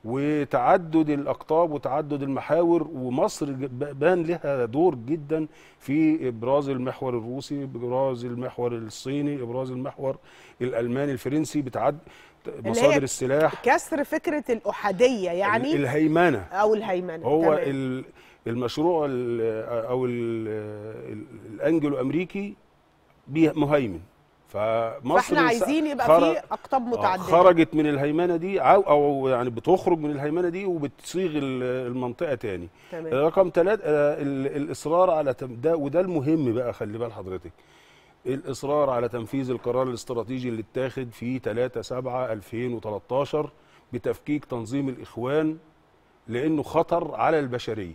وتعدد الأقطاب وتعدد المحاور ومصر ج- ب- بان لها دور جدا في إبراز المحور الروسي إبراز المحور الصيني إبراز المحور الألماني الفرنسي بتعد هي مصادر السلاح كسر فكره الاحاديه يعني الهيمنة او الهيمنه هو تمام. ال- المشروع ال- او ال- ال- الانجلو امريكي بيه- مهيمن فمصر فاحنا عايزين يبقى خرج- في اقطاب آه، متعدده خرجت من الهيمنه دي او او يعني بتخرج من الهيمنه دي وبتصيغ ال- المنطقه تاني تمام رقم ثلاثة الاصرار على تم ده وده المهم بقى خلي بال حضرتك الاصرار على تنفيذ القرار الاستراتيجي اللي اتاخد في 3 7 2013 بتفكيك تنظيم الاخوان لانه خطر على البشريه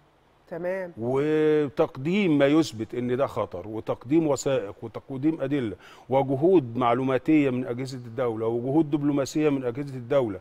تمام وتقديم ما يثبت ان ده خطر وتقديم وثائق وتقديم ادله وجهود معلوماتيه من اجهزه الدوله وجهود دبلوماسيه من اجهزه الدوله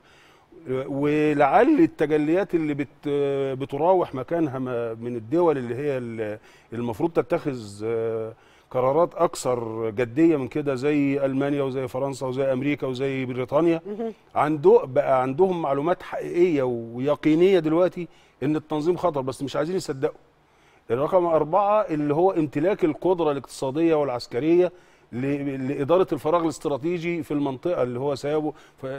ولعل التجليات اللي بت بتراوح مكانها ما- من الدول اللي هي ال- المفروض تتخذ آه، قرارات اكثر جديه من كده زي المانيا وزي فرنسا وزي امريكا وزي بريطانيا عنده بقى عندهم معلومات حقيقيه ويقينيه دلوقتي ان التنظيم خطر بس مش عايزين يصدقوا الرقم أربعة اللي هو امتلاك القدرة الاقتصادية والعسكرية ل- لإدارة الفراغ الاستراتيجي في المنطقة اللي هو سابه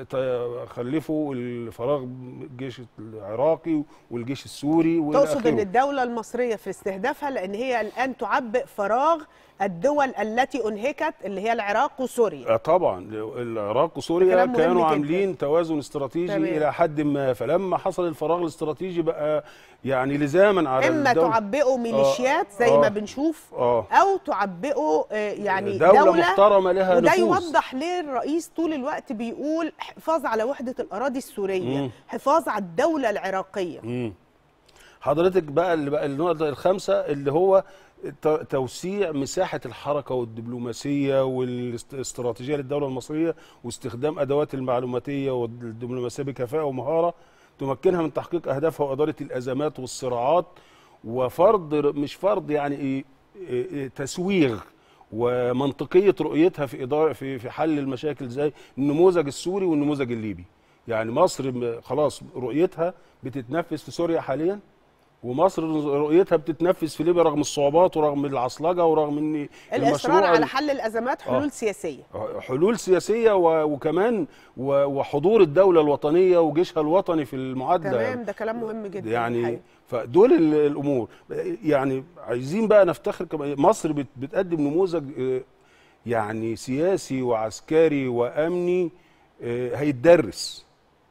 خلفوا الفراغ الجيش العراقي والجيش السوري وإلى تقصد ان آخره. الدوله المصريه في استهدافها لان هي الان تعبئ فراغ الدول التي انهكت اللي هي العراق وسوريا آه طبعا العراق وسوريا كلام مهم كانوا جداً. عاملين توازن استراتيجي تمام. الى حد ما فلما حصل الفراغ الاستراتيجي بقى يعني لزاما على اما الدولة تعبئوا ميليشيات زي آه. ما بنشوف اه او تعبئوا آه، يعني دولة, دوله محترمة لها وده نفوذ يوضح ليه الرئيس طول الوقت بيقول حفاظ على وحده الاراضي السوريه مم. حفاظ على الدوله العراقيه مم. حضرتك بقى اللي بقى النقطة الخامسة اللي هو ت- توسيع مساحه الحركه والدبلوماسيه والاستراتيجيه للدوله المصريه واستخدام ادوات المعلوماتيه والدبلوماسيه بكفاءه ومهاره تمكنها من تحقيق اهدافها واداره الازمات والصراعات وفرض مش فرض يعني إيه إيه إيه تسويغ ومنطقيه رؤيتها في اداره في في حل المشاكل زي النموذج السوري والنموذج الليبي يعني مصر م- خلاص رؤيتها بتتنفذ في سوريا حاليا ومصر رؤيتها بتتنفذ في ليبيا رغم الصعوبات ورغم العصلجه ورغم ان الاصرار المشروع على ال- حل الازمات حلول آه. سياسيه حلول سياسيه و- وكمان و- وحضور الدوله الوطنيه وجيشها الوطني في المعادله تمام ده كلام مهم جدا يعني الحقيقة. فدول ال- الامور يعني عايزين بقى نفتخر كمان مصر بت- بتقدم نموذج آه، يعني سياسي وعسكري وامني آه، هيتدرس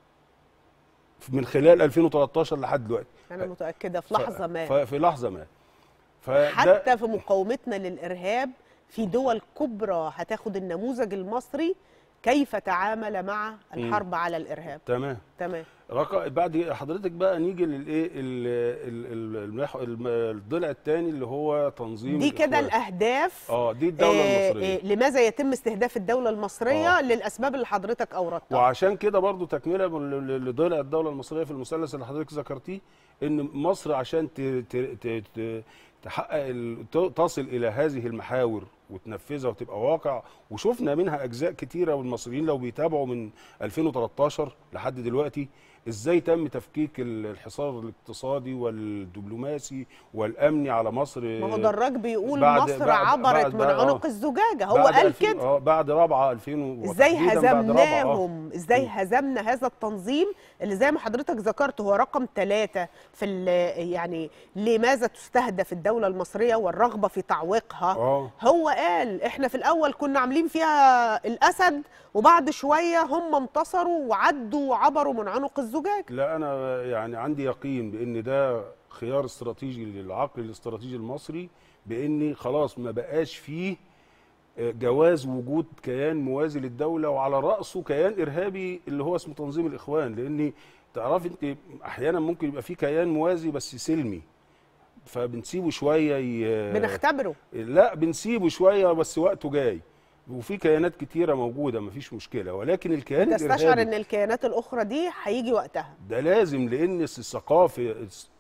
من خلال 2013 لحد دلوقتي انا متاكده في لحظه ما ف- في لحظه ما فده حتى في مقاومتنا للارهاب في دول كبرى هتاخد النموذج المصري كيف تعامل مع الحرب على الارهاب تمام تمام رقم بعد حضرتك بقى نيجي للايه ال- ال- ال- المح- الم- الضلع الثاني اللي هو تنظيم دي كده الإخوان. الاهداف اه دي الدوله آه، المصريه آه، لماذا يتم استهداف الدوله المصريه آه. للاسباب اللي حضرتك اوردتها وعشان كده برضو تكمله من ل- ل- لضلع الدوله المصريه في المثلث اللي حضرتك ذكرتيه ان مصر عشان ت- ت- ت- ت- تحقق ال- ت- تصل الى هذه المحاور وتنفذها وتبقى واقع وشفنا منها اجزاء كتيره والمصريين لو بيتابعوا من 2013 لحد دلوقتي ازاي تم تفكيك ال- الحصار الاقتصادي والدبلوماسي والامني على مصر ما هو دراج بيقول بعد- مصر بعد- عبرت بعد- من بعد- آه. عنق الزجاجه هو بعد قال 2000 كده اه بعد رابعه 2000 ازاي وتحديداً بعد رابعة، آه. هزمناهم ازاي هزمنا هذا التنظيم اللي زي ما حضرتك ذكرت هو رقم ثلاثة في ال- يعني لماذا تستهدف الدولة المصرية والرغبة في تعويقها اه هو قال احنا في الاول كنا عاملين فيها الاسد وبعد شوية هم انتصروا وعدوا وعبروا من عنق الزجاج لا انا يعني عندي يقين بان ده خيار استراتيجي للعقل الاستراتيجي المصري بان خلاص ما بقاش فيه آه، جواز وجود كيان موازي للدوله وعلى راسه كيان ارهابي اللي هو اسمه تنظيم الاخوان لان تعرف انت احيانا ممكن يبقى في كيان موازي بس سلمي فبنسيبه شويه ي... بنختبره لا بنسيبه شويه بس وقته جاي وفي كيانات كتيره موجوده مفيش مشكله ولكن الكيان تستشعر الارهابي ان الكيانات الاخرى دي هيجي وقتها ده لازم لان الثقافه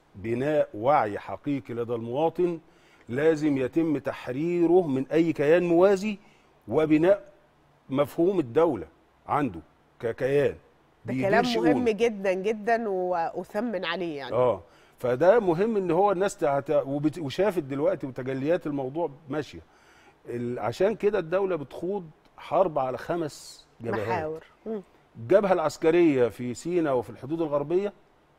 بناء وعي حقيقي لدى المواطن لازم يتم تحريره من اي كيان موازي وبناء مفهوم الدوله عنده ككيان ده بيدير كلام شؤونه. مهم جدا جدا واثمن عليه يعني اه فده مهم ان هو الناس تعت... وبت... وشافت دلوقتي وتجليات الموضوع ماشيه ال... عشان كده الدوله بتخوض حرب على خمس جبهات محاور مم. الجبهه العسكريه في سيناء وفي الحدود الغربيه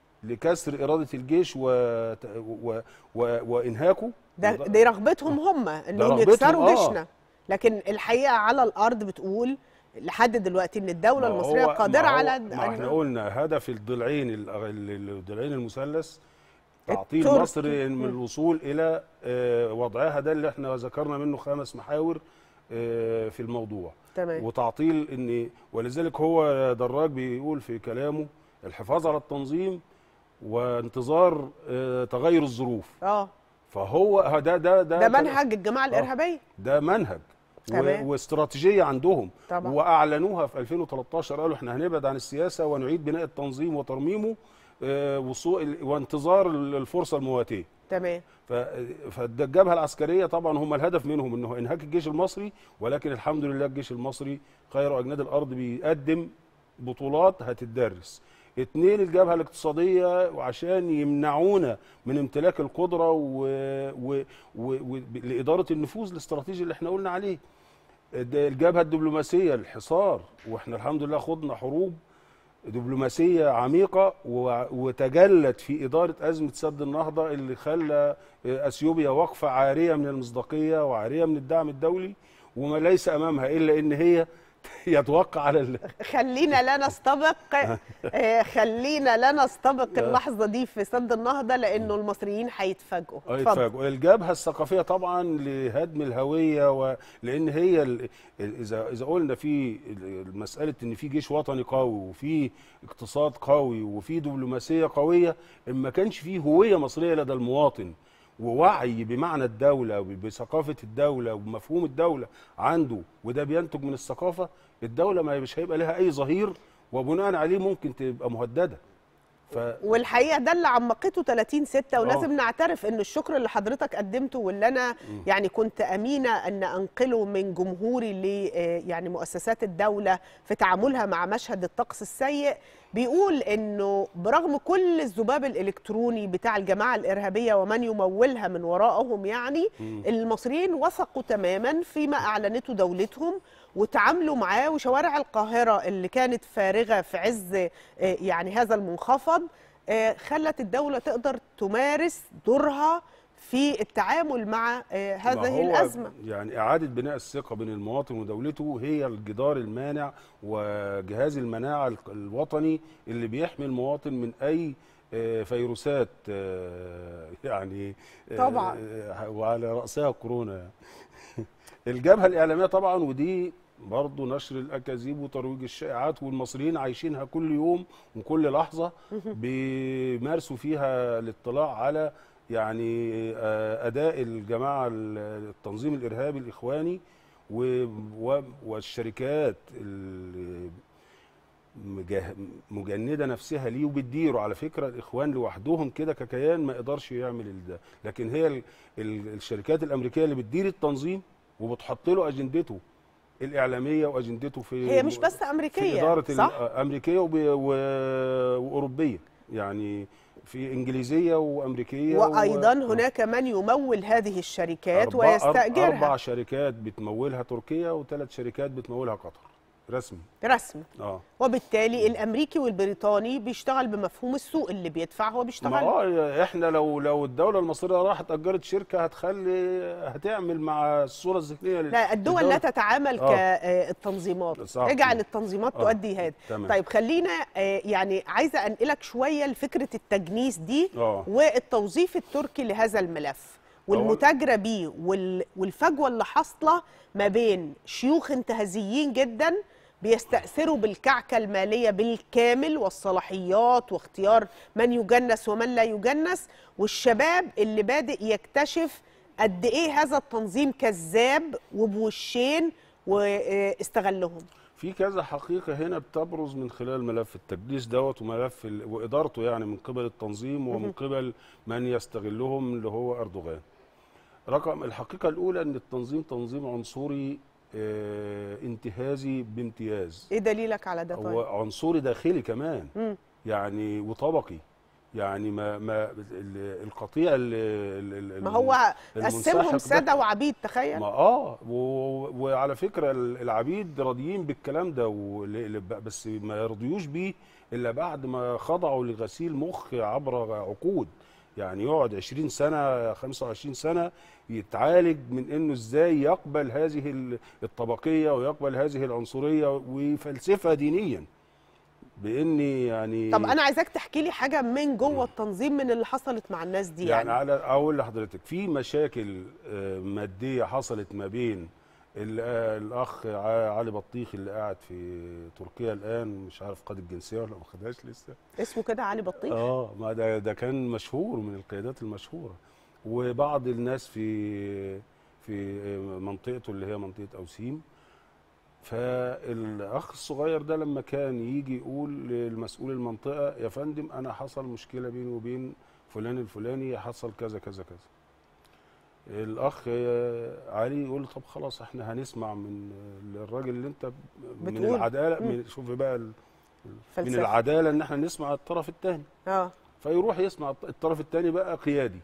لكسر اراده الجيش و... و... و... وانهاكه ده وده- دي رغبتهم هم انهم رغبتهم، يكسروا آه. جيشنا لكن الحقيقه على الارض بتقول لحد دلوقتي ان الدوله ما هو- المصريه ما قادره هو- على ما احنا أن- قلنا هدف الضلعين ال- ال- الضلعين المثلث تعطيل الترك. مصر من الوصول الى آه، وضعها ده اللي احنا ذكرنا منه خمس محاور آه، في الموضوع تمام وتعطيل ان ولذلك هو دراج بيقول في كلامه الحفاظ على التنظيم وانتظار آه، تغير الظروف اه فهو ه- ده ده ده ده كلام- منهج الجماعه الارهابيه ده منهج و- تمام. واستراتيجيه عندهم طبعا. واعلنوها في 2013 قالوا احنا هنبعد عن السياسه ونعيد بناء التنظيم وترميمه آه، وصول وانتظار الفرصه المواتيه تمام ف- فده الجبهه العسكريه طبعا هم الهدف منهم انه انهاك الجيش المصري ولكن الحمد لله الجيش المصري خير اجناد الارض بيقدم بطولات هتدرس اتنين الجبهه الاقتصاديه وعشان يمنعونا من امتلاك القدره و... و... و... و... لاداره النفوذ الاستراتيجي اللي احنا قلنا عليه ده الجبهه الدبلوماسيه الحصار واحنا الحمد لله خضنا حروب دبلوماسيه عميقه و- وتجلت في اداره ازمه سد النهضه اللي خلى اثيوبيا واقفه عاريه من المصداقيه وعاريه من الدعم الدولي وما ليس امامها الا ان هي يتوقع على ال... خلينا لا نستبق آه، خلينا لا نستبق آه. اللحظه دي في سد النهضه لانه المصريين هيتفاجئوا آه، اتفضل. يتفاجئوا الجبهه الثقافيه طبعا لهدم الهويه ولان هي ال- اذا اذا قلنا في ال- مساله ان في جيش وطني قوي وفي اقتصاد قوي وفي دبلوماسيه قويه ان ما كانش فيه هويه مصريه لدى المواطن ووعي بمعنى الدوله وبثقافه الدوله وبمفهوم الدوله عنده وده بينتج من الثقافه الدوله ما مش هيبقى لها اي ظهير وبناء عليه ممكن تبقى مهدده ف والحقيقه ده اللي عمقته 30 6 ولازم آه. نعترف ان الشكر اللي حضرتك قدمته واللي انا يعني كنت امينه ان انقله من جمهوري ل آه، يعني مؤسسات الدوله في تعاملها مع مشهد الطقس السيء بيقول انه برغم كل الذباب الالكتروني بتاع الجماعه الارهابيه ومن يمولها من وراءهم يعني المصريين وثقوا تماما فيما اعلنته دولتهم وتعاملوا معاه وشوارع القاهره اللي كانت فارغه في عز آه، يعني هذا المنخفض آه، خلت الدوله تقدر تمارس دورها في التعامل مع آه، ما هذه هو الازمه يعني إعادة بناء الثقة بين المواطن ودولته هي الجدار المانع وجهاز المناعة الق- الوطني اللي بيحمي المواطن من أي آه، فيروسات آه، يعني آه، طبعاً. آه، وعلى رأسها كورونا يعني. الجبهة الإعلامية طبعا ودي برضه نشر الأكاذيب وترويج الشائعات والمصريين عايشينها كل يوم وكل لحظة بيمارسوا فيها الاطلاع على يعني آه، أداء الجماعة ال- التنظيم الإرهابي الإخواني و- و- والشركات اللي مجه- مجنده نفسها ليه وبتديره على فكره الاخوان لوحدهم كده ككيان ما يقدرش يعمل ده لكن هي ال ال الشركات الامريكيه اللي بتدير التنظيم وبتحط له اجندته الاعلاميه واجندته في هي مش بس في امريكيه اداره صح الامريكيه وب- و- واوروبيه يعني في انجليزيه وامريكيه و- وايضا هناك من يمول هذه الشركات أربع- ويستاجرها اربع شركات بتمولها تركيا وثلاث شركات بتمولها قطر رسمي رسمي اه وبالتالي الامريكي والبريطاني بيشتغل بمفهوم السوق اللي بيدفع هو ما بيشتغل اه احنا لو لو الدوله المصريه راحت اجرت شركه هتخلي هتعمل مع الصوره الذهنيه لل- لا الدول لا للدولة. تتعامل آه. كالتنظيمات صح اجعل كده. التنظيمات آه. تؤدي هذا تمام. طيب خلينا آه، يعني عايزه انقلك شويه لفكره التجنيس دي آه. والتوظيف التركي لهذا الملف والمتاجره بيه وال- والفجوه اللي حاصله ما بين شيوخ انتهازيين جدا بيستأثروا بالكعكة المالية بالكامل والصلاحيات واختيار من يجنس ومن لا يجنس والشباب اللي بادئ يكتشف قد ايه هذا التنظيم كذاب وبوشين واستغلهم في كذا حقيقه هنا بتبرز من خلال ملف التجديس دوت وملف ال- وادارته يعني من قبل التنظيم ومن قبل من يستغلهم اللي هو اردوغان رقم الحقيقه الاولى ان التنظيم تنظيم عنصري آه، انتهازي بامتياز ايه دليلك على ده هو طيب عنصري داخلي كمان مم. يعني وطبقي يعني ما ما ال- القطيع ال- ال- ال- ما هو المنسحق قسمهم ده- سادة وعبيد تخيل ما اه و- و- وعلى فكره ال- العبيد راضيين بالكلام ده ول- ل- بس ما يرضيوش بيه الا بعد ما خضعوا لغسيل مخ عبر عقود يعني يقعد 20 سنه 25 سنه يتعالج من انه ازاي يقبل هذه ال- الطبقيه ويقبل هذه العنصريه ويفلسفها دينيا باني يعني طب انا عايزاك تحكي لي حاجه من جوه التنظيم من اللي حصلت مع الناس دي يعني, يعني, على اقول لحضرتك في مشاكل آه، ماديه حصلت ما بين ال- آه، الاخ ع- علي بطيخ اللي قاعد في تركيا الان مش عارف خد الجنسيه ولا ما خدهاش لسه اسمه كده علي بطيخ اه ما ده ده كان مشهور من القيادات المشهوره وبعض الناس في في منطقته اللي هي منطقه اوسيم فالاخ الصغير ده لما كان يجي يقول للمسؤول المنطقه يا فندم انا حصل مشكله بيني وبين فلان الفلاني حصل كذا كذا كذا الاخ علي يقول طب خلاص احنا هنسمع من الراجل اللي انت من بتقول. العداله مم. من شوف بقى ال- من فلسفة. العداله ان احنا نسمع الطرف الثاني اه فيروح يسمع الط- الطرف الثاني بقى قيادي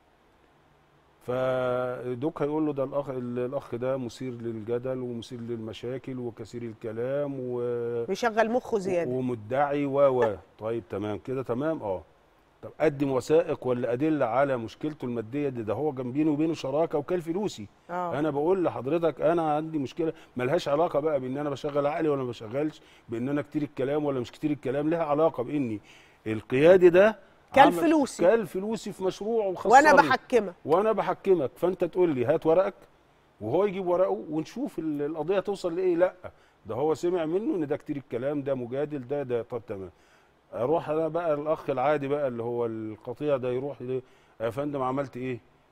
فدوك هيقول له ده الاخ الاخ ده مثير للجدل ومثير للمشاكل وكثير الكلام و بيشغل مخه زياده ومدعي و و طيب تمام كده تمام اه طب قدم وثائق ولا ادله على مشكلته الماديه دي ده هو جنبيني وبينه شراكه وكال فلوسي اه انا بقول لحضرتك انا عندي مشكله ملهاش علاقه بقى بان انا بشغل عقلي ولا ما بشغلش بان انا كتير الكلام ولا مش كتير الكلام لها علاقه باني القيادي ده كل عمل- فلوسي. كل فلوسي في مشروع وخسرني وانا بحكمك وانا بحكمك فانت تقول لي هات ورقك وهو يجيب ورقه ونشوف ال- القضيه توصل لايه لا ده هو سمع منه ان ده كتير الكلام ده مجادل ده ده طب تمام اروح انا بقى الاخ العادي بقى اللي هو القطيع ده يروح ي- يا فندم عملت ايه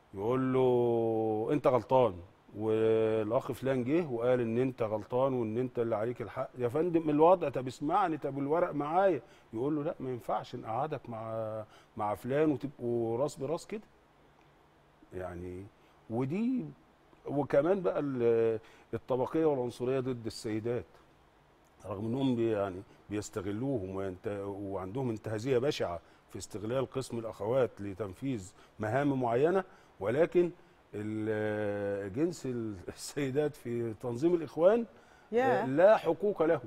يقول له انت غلطان والاخ فلان جه وقال ان انت غلطان وان انت اللي عليك الحق يا فندم الوضع طب اسمعني طب الورق معايا يقول له لا ما ينفعش نقعدك مع مع فلان وتبقوا راس براس كده يعني ودي وكمان بقى ال- الطبقيه والعنصريه ضد السيدات رغم انهم بي يعني بيستغلوهم وينت- وعندهم انتهازيه بشعه في استغلال قسم الاخوات لتنفيذ مهام معينه ولكن ال- جنس السيدات في تنظيم الاخوان ياه. لا حقوق له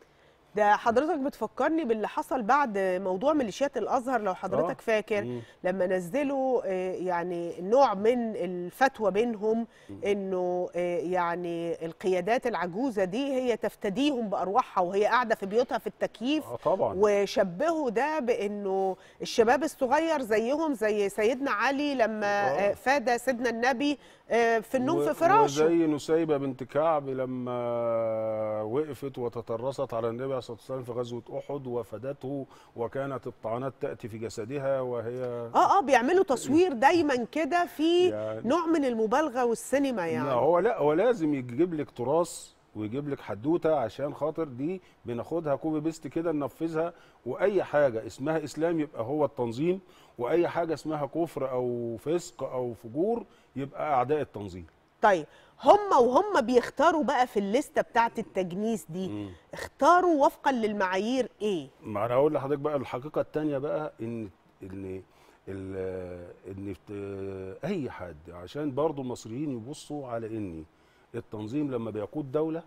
ده حضرتك بتفكرني باللي حصل بعد موضوع ميليشيات الازهر لو حضرتك آه. فاكر مم. لما نزلوا آه، يعني نوع من الفتوى بينهم انه آه، يعني القيادات العجوزه دي هي تفتديهم بارواحها وهي قاعده في بيوتها في التكييف اه طبعا وشبهوا ده بانه الشباب الصغير زيهم زي سيدنا علي لما آه. آه، فاد سيدنا النبي آه، في النوم و- في فراشه وزي نسيبة بنت كعب لما وقفت وتترصت على النبي عليه الصلاة والسلام في غزوة أحد وفدته وكانت الطعنات تأتي في جسدها وهي اه اه بيعملوا تصوير دايما كده في يعني- نوع من المبالغه والسينما لا يعني هو لا هو لازم يجيب لك تراث ويجيب لك حدوته عشان خاطر دي بناخدها كوبي بيست كده ننفذها واي حاجه اسمها اسلام يبقى هو التنظيم واي حاجه اسمها كفر او فسق او فجور يبقى اعداء التنظيم طيب هم وهم بيختاروا بقى في الليسته بتاعه التجنيس دي اختاروا وفقا للمعايير ايه ما انا هقول لحضرتك بقى الحقيقه الثانيه بقى ان ان ال- ان بت- اي حد عشان برضو المصريين يبصوا على ان التنظيم لما بيقود دوله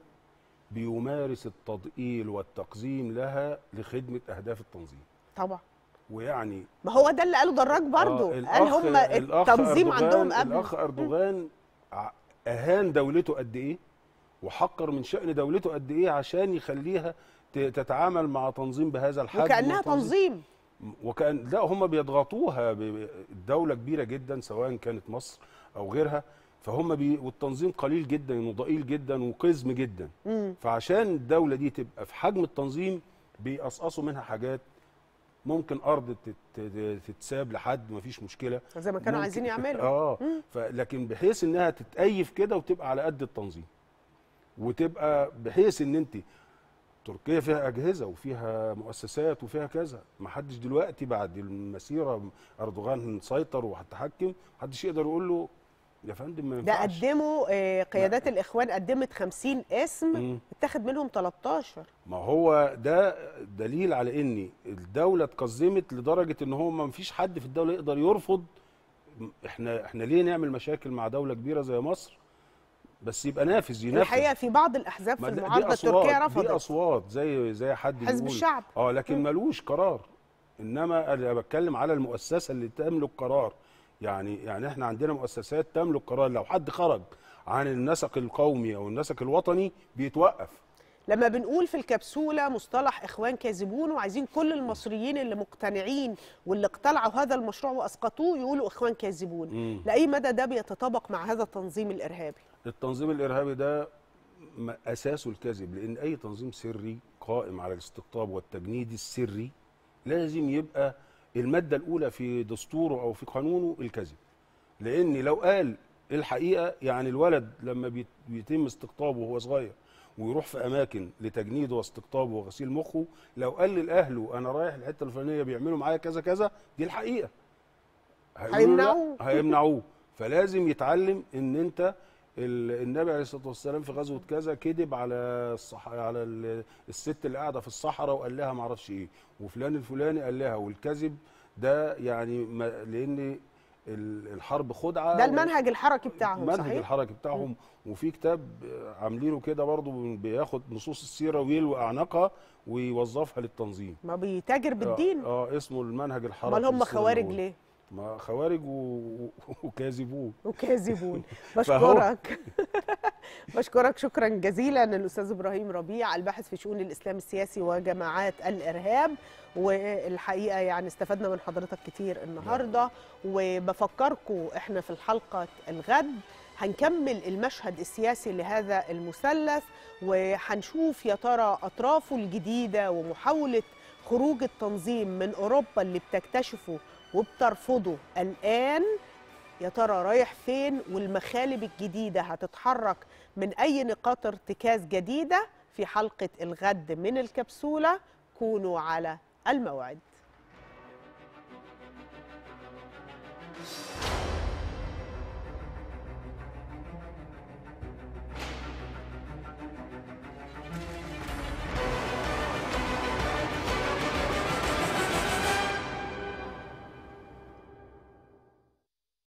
بيمارس التضئيل والتقزيم لها لخدمه اهداف التنظيم طبعا ويعني ما هو ده اللي قاله دراج برضو آه، قال هم التنظيم أردوغان- عندهم قبل الاخ اردوغان ع- اهان دولته قد ايه وحقر من شان دولته قد ايه عشان يخليها ت- تتعامل مع تنظيم بهذا الحجم وكانها وتنظيم- تنظيم وكان لا هم بيضغطوها ب- ب- الدوله كبيره جدا سواء كانت مصر او غيرها فهم بي والتنظيم قليل جدا وضئيل جدا وقزم جدا مم. فعشان الدوله دي تبقى في حجم التنظيم بيقصقصوا منها حاجات ممكن ارض تت- تت- تتساب لحد مفيش مشكله زي ما كانوا ممكن- عايزين يعملوا اه ف- لكن بحيث انها تتأيف كده وتبقى على قد التنظيم وتبقى بحيث ان انت تركيا فيها اجهزه وفيها مؤسسات وفيها كذا ما حدش دلوقتي بعد المسيره اردوغان سيطر وهتحكم محدش يقدر يقول له يا فندم ما ده ينفعش قدموا آه، قيادات الاخوان قدمت 50 اسم مم. اتاخد منهم 13 ما هو ده دليل على ان الدوله اتقزمت لدرجه ان هو ما فيش حد في الدوله يقدر يرفض احنا احنا ليه نعمل مشاكل مع دوله كبيره زي مصر بس يبقى نافذ ينفذ الحقيقه في بعض الاحزاب في ما ده- دي المعارضه أصوات- التركيه دي رفضت اصوات زي زي حد حزب بيقول الشعب. اه لكن ملوش قرار انما انا بتكلم على المؤسسه اللي تملك قرار يعني يعني احنا عندنا مؤسسات تملك قرار لو حد خرج عن النسق القومي او النسق الوطني بيتوقف لما بنقول في الكبسولة مصطلح إخوان كاذبون وعايزين كل المصريين اللي مقتنعين واللي اقتلعوا هذا المشروع وأسقطوه يقولوا إخوان كاذبون مم. لأي مدى ده بيتطابق مع هذا التنظيم الإرهابي التنظيم الارهابي ده م- اساسه الكذب لان اي تنظيم سري قائم على الاستقطاب والتجنيد السري لازم يبقى الماده الاولى في دستوره او في قانونه الكذب لان لو قال الحقيقه يعني الولد لما بيت- بيتم استقطابه وهو صغير ويروح في اماكن لتجنيده واستقطابه وغسيل مخه لو قال لاهله انا رايح الحته الفلانيه بيعملوا معايا كذا كذا دي الحقيقه هيقولوا له لا، هيمنعوه. هيمنعوه فلازم يتعلم ان انت ال- النبي عليه الصلاه والسلام في غزوه كذا كذب على الصح... على ال- الست اللي قاعده في الصحراء وقال لها ما اعرفش ايه وفلان الفلاني قال لها والكذب ده يعني ما لان ال- الحرب خدعه ده المنهج الحركي بتاعهم المنهج صحيح؟ الحركي بتاعهم وفي كتاب عاملينه كده برضه بياخد نصوص السيره ويلوي اعناقها ويوظفها للتنظيم ما بيتاجر بالدين اه, آه اسمه المنهج الحركي امال هم للسيرة خوارج النبوية. ليه ما خوارج و... و- وكاذبون وكاذبون فهو- بشكرك بشكرك شكرا جزيلا الاستاذ ابراهيم ربيع الباحث في شؤون الاسلام السياسي وجماعات الارهاب والحقيقه يعني استفدنا من حضرتك كتير النهارده وبفكركم احنا في الحلقه الغد هنكمل المشهد السياسي لهذا المثلث وهنشوف يا ترى اطرافه الجديده ومحاوله خروج التنظيم من اوروبا اللي بتكتشفه وبترفضه الان يا ترى رايح فين والمخالب الجديدة هتتحرك من أي نقاط ارتكاز جديدة في حلقة الغد من الكبسولة كونوا على الموعد